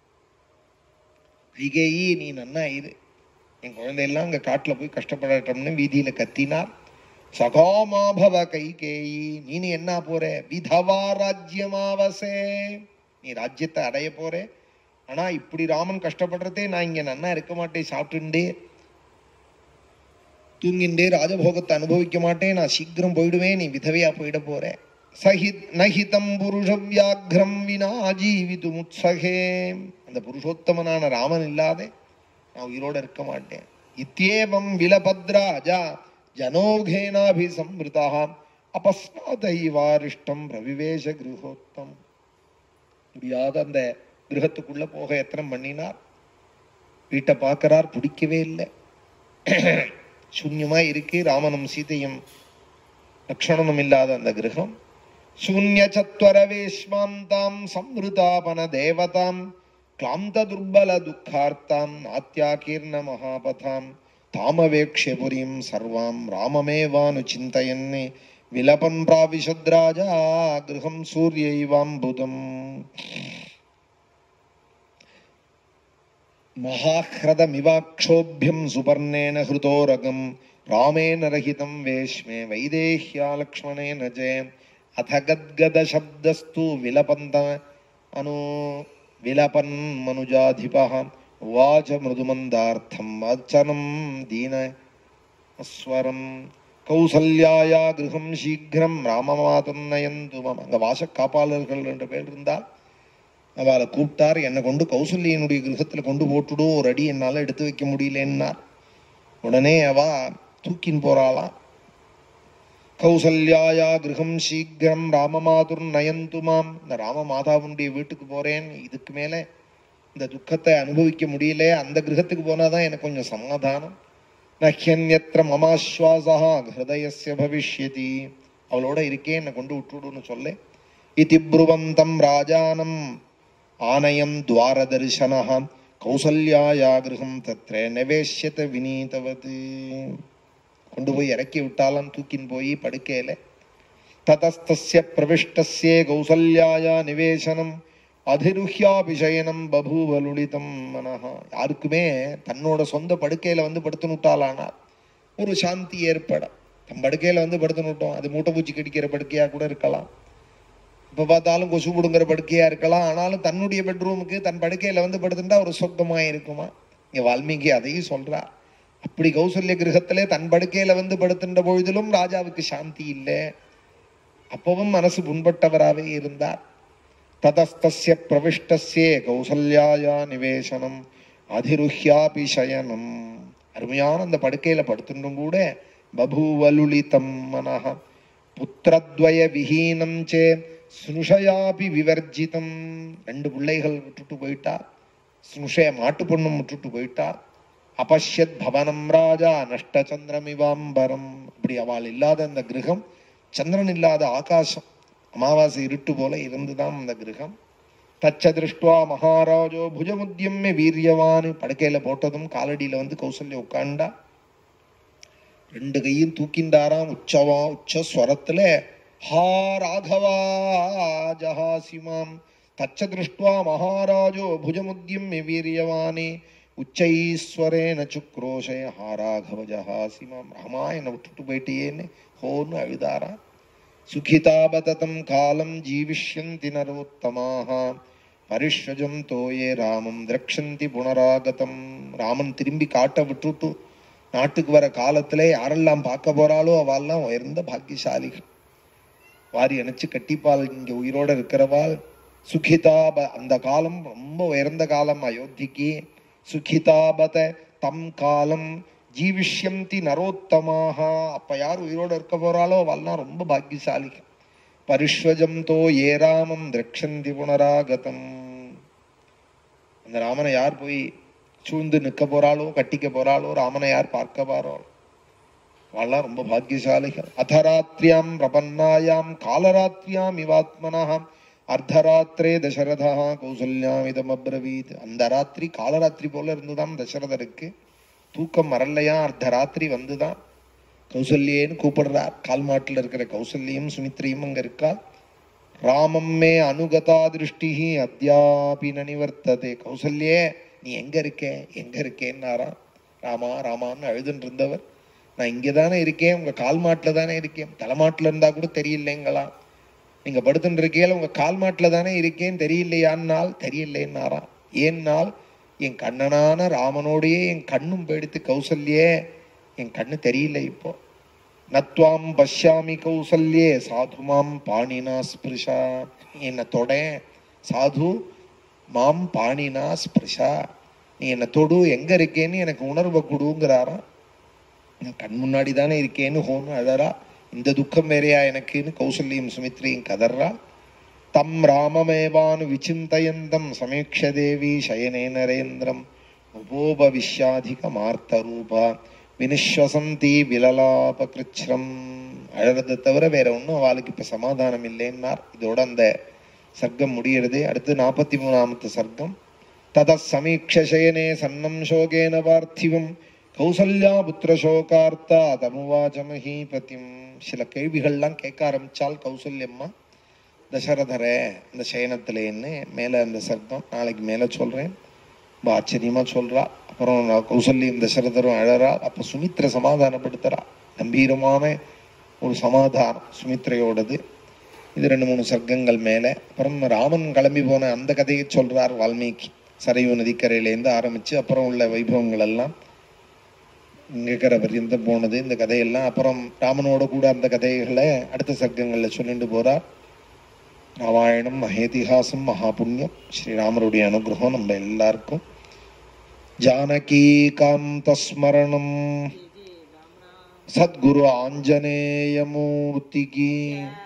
கைகேயி நீ நன்னா இரு என் குழந்தையெல்லாம் அங்க காட்டுல போய் கஷ்டப்படட்டோம்னு வீதியில கத்தினார் சகாமா பவ கைகேயி நீ நீ என்ன போற விதவா ராஜ்யமாவசே நீ ராஜ்யத்தை அடைய போற ஆனா இப்படி ராமன் கஷ்டப்படுறதே நான் இங்க நன்னா இருக்க மாட்டேன் சாப்பிட்டுண்டே தூங்கிண்டே ராஜபோகத்தை அனுபவிக்க மாட்டேன் நான் சீக்கிரம் போயிடுவேன் நீ விதவையா போயிட போற சஹித் நஹிதம் புருஷ வியாக்ரம் வினா ஜீவிது முத்சகே அந்த புருஷோத்தமனான ராமன் இல்லாதே நான் உயிரோட இருக்க மாட்டேன் இத்தியேவம் விலபத்ராஜா ஜனோகேனாபிசம்ருதா அபஸ்மாதைவாரிஷ்டம் பிரவிவேஷ கிருஹோத்தம் முடியாத அந்த கிரகத்துக்குள்ள போக எத்தனம் பண்ணினார் வீட்டை பார்க்கறார் பிடிக்கவே இல்லை சூன்யமா இருக்கு ராமனும் சீதையும் லக்ஷணனும் இல்லாத அந்த கிரகம் சூன்ய சத்வரவேஷ்மாம் தாம் சம்ருதாபன தேவதாம் கிளாந்த துர்பல துக்கார்த்தாம் நாத்தியாகீர்ண மகாபதாம் தாமவேக்ஷ்ய புரியும் சர்வாம் ராமமேவானு சிந்தயன் விலபன் பிராவிஷத்ராஜா கிரகம் சூரியைவாம்புதம் महाह्रदमिवाक्षोभ्यं सुपर्णेन हृतोरगं रामेण रहितं वेश्मे वैदेह्या लक्ष्मणेन च अथ गद्गदशब्दस्तु विलपन्त अनु विलपन्मनुजाधिपः उवाच मृदुमन्दार्थं वचनं दीन ஸ்வரம் கௌசல்யாயா கிரகம் சீக்கிரம் ராமமாதம் நயந்து மம அங்க வாச காப்பாளர்கள் என்ற பேர் இருந்தால் அவளை கூப்பிட்டார் என்னை கொண்டு கௌசல்யனுடைய கிரகத்துல கொண்டு போட்டுடும் ஒரு அடி என்னால எடுத்து வைக்க முடியலன்னார் உடனே அவ தூக்கின் போறாளாம் கௌசல்யாயா கிரகம் சீக்கிரம் ராமமாதுர் நயந்துமாம் இந்த ராம மாதாவுடைய வீட்டுக்கு போறேன் இதுக்கு மேல இந்த துக்கத்தை அனுபவிக்க முடியல அந்த கிரகத்துக்கு போனாதான் எனக்கு கொஞ்சம் சமாதானம் நஹ்யன்யத்திர மமாஸ்வாசா ஹிருதயஸ்ய பவிஷ்யதி அவளோட இருக்கே என்னை கொண்டு விட்டுடுன்னு சொல்ல இதி ப்ருவந்தம் ராஜானம் ஆனயம் துவாரதர்சனः கௌசல்யாயா கிரகம் தத்ர நவேஷ்யத வினீதவது கொண்டு போய் இறக்கி விட்டாலாம் தூக்கின் போய் படுக்கையில ததஸ்தஸ்ய பிரவிஷ்டஸ்யே கௌசல்யாயா நிவேசனம் அதிருஹ்யாபிஷயனம் பபூவ லுளிதம் மனஹா யாருக்குமே தன்னோட சொந்த படுக்கையில வந்து படுத்து விட்டாலானால் ஒரு சாந்தி ஏற்பட தன் படுக்கையில வந்து படுத்து விட்டோம் அது மூட்டை பூச்சி கடிக்கிற படுக்கையா கூட இருக்கலாம் இப்ப பார்த்தாலும் கொசு புடுங்குற படுக்கையா இருக்கலாம் ஆனாலும் தன்னுடைய பெட்ரூமுக்கு தன் படுக்கையில வந்து படுத்துட்டா ஒரு சொர்க்கமா இருக்குமா இங்க வால்மீகி அதையும் சொல்றார் அப்படி கௌசல்ய கிரகத்திலே தன் படுக்கையில வந்து படுத்துட்ட பொழுதிலும் ராஜாவுக்கு சாந்தி இல்லை அப்பவும் மனசு புண்பட்டவராகவே இருந்தார் ததஸ்தஸ்ய பிரவிஷ்டஸ்யே கௌசல்யாயா நிவேசனம் அதிருஹ்யாபி சயனம் அருமையான அந்த படுக்கையில படுத்துட்டும் கூட பபூவலுலிதம் மனஹ புத்திரத்வய விஹீனம் சே ஸ்னுஷயாபி விவர்ஜிதம் ரெண்டு பிள்ளைகள் விட்டுட்டு போயிட்டா ஸ்னுஷய மாட்டு பொண்ணும் விட்டுட்டு போயிட்டா அபஷ்யத் பவனம் ராஜா நஷ்டச்சந்திரமிவாம்பரம் இப்படி அவள் இல்லாத அந்த கிரகம் சந்திரன் இல்லாத ஆகாசம் அமாவாசை இருட்டு போல இருந்துதான் அந்த கிரகம் தச்ச திருஷ்டுவா மகாராஜோ புஜமுத்தியம்ய வீரியவான் படுக்கையில போட்டதும் காலடியில வந்து கௌசல்யா உட்காண்டா ரெண்டு கையும் தூக்கிண்டாராம் உச்சவா உச்ச ஸ்வரத்துல ஹா ராகவா ஜஹாசிமாம் தச்ச திருஷ்டுவா மகாராஜோ புஜமுத்தியம்ய வீரியவானே உச்சைஸ்வரேன சுக்ரோஷய ஹா ராகவ ஜஹாசிமாம் ராமா என்னை விட்டுட்டு போயிட்டியேன்னு ஹோன்னு அழுதாராம் சுகிதாபததம் காலம் ஜீவிஷ்யந்தி நரோத்தமாக பரிஷ்வஜம் தோயே ராமம் திரக்ஷந்தி புனராகதம் ராமன் திரும்பி காட்ட விட்டுட்டு நாட்டுக்கு வர காலத்துல யாரெல்லாம் பார்க்க போறாளோ அவெல்லாம் உயர்ந்த பாக்கியசாலிகள் வாரி அணைச்சு கட்டிப்பால் இங்க உயிரோட இருக்கிறவாள் சுகிதாப அந்த காலம் ரொம்ப உயர்ந்த காலம் அயோத்திக்கு சுகிதாபத தம் காலம் ஜீவிஷ்யந்தி நரோத்தமாக அப்ப யார் உயிரோட இருக்க போறாளோ அவெல்லாம் ரொம்ப பாக்கியசாலிகள் பரிஷ்வஜம் தோ ஏ ராமம் திரக்ஷந்தி புனராகதம் அந்த ராமனை யார் போய் சூழ்ந்து நிற்க போறாளோ கட்டிக்க போறாளோ ராமனை யார் பார்க்க போறாளோ அவெல்லாம் ரொம்ப பாக்கியசாலிகள் அதராத்திரியாம் பிரபன்னாயாம் காலராத்திரியாம் இவாத்மனாம் அர்த்தராத்திரே தசரதா கௌசல்யாம் இதம் அப்ரவீத் அந்த ராத்திரி காலராத்திரி போல இருந்துதான் தசரதருக்கு தூக்கம் வரலையா அர்த்த ராத்திரி வந்துதான் கௌசல்யேன்னு கூப்பிடுறார் கால் மாட்டில் இருக்கிற கௌசல்யம் சுமித்ரியும் அங்க இருக்கா ராமம் மே அனுகதா திருஷ்டி அத்தியாபி நனிவர்த்ததே கௌசல்யே நீ எங்க இருக்கே எங்க இருக்கேன்னாராம் ராமா ராமான்னு அழுதுன்னு இருந்தவர் நான் இங்கே தானே இருக்கேன் உங்க கால் மாட்டில் தானே இருக்கேன் தலைமாட்டில் இருந்தா கூட தெரியலைங்களாம் நீங்க படுத்துட்டு இருக்கையில உங்க கால் மாட்டில் தானே இருக்கேன் தெரியலையான்னால் தெரியலைன்னாராம் ஏன்னால் என் கண்ணனான ராமனோடையே என் கண்ணும் போயிடுத்து கௌசல்யே என் கண்ணு தெரியல இப்போ நத்வாம் பஷ்யாமி கௌசல்யே சாது மாம் பாணினா ஸ்பிருஷா நீ என்னை தொட சாது மாம் பாணினா ஸ்பிருஷா நீ என்னை தொடு எங்க இருக்கேன்னு எனக்கு உணர்வை கொடுங்கிறாராம் நான் கண் முன்னாடி தானே இருக்கேன்னு ஹோன்னு அழறா இந்த துக்கம் வேறையா எனக்குன்னு கௌசல்யம் சுமித்ரியும் கதறா தம் ராமமேவானு விசிந்தயந்தம் சமீக்ஷ தேவி சயனே நரேந்திரம் உபோபவிஷ்யாதிக மார்த்தரூபா வினிஸ்வசந்தி விலலாப கிருச்ரம் அழறதை தவிர வேற ஒன்றும் அவளுக்கு இப்ப சமாதானம் இல்லைன்னார் இதோட அந்த சர்க்கம் முடிகிறது அடுத்து நாற்பத்தி மூணாமத்து சர்க்கம் தத சமீக்ஷயனே சன்னம் சோகேன பார்த்திவம் கௌசல்யா புத்திர சோகார்த்தா தமுவாச்ச மகீபதிம் சில கேள்விகள்லாம் கேட்க ஆரம்பிச்சால் கௌசல்யம்மா தசரதரே இந்த சயனத்திலேன்னு மேலே அந்த சர்க்கம் நாளைக்கு மேலே சொல்கிறேன் ரொம்ப ஆச்சரியமாக சொல்கிறா அப்புறம் நான் கௌசல்யம் தசரதரும் அழறா அப்போ சுமித்ரை சமாதானப்படுத்துறா கம்பீரமான ஒரு சமாதானம் சுமித்ரையோடது இது ரெண்டு மூணு சர்க்கங்கள் மேலே அப்புறம் ராமன் கிளம்பி போன அந்த கதையை சொல்றார் வால்மீகி சரையு நதிக்கரையிலேருந்து ஆரம்பித்து அப்புறம் உள்ள வைபவங்கள் எல்லாம் இங்கக்கரை பர்யந்தம் போனது இந்த கதையெல்லாம் அப்புறம் ராமனோட கூட அந்த கதைகளை அடுத்த சர்க்கங்களில் சொல்லிட்டு போறார் ராமாயணம் மகேதிஹாசம் மகாபுண்ணியம் ஸ்ரீராமருடைய அனுகிரகம் நம்ம எல்லாருக்கும் ஜானகி காந்தஸ்மரணம் சத்குரு ஆஞ்சநேயமூர்த்திக்கு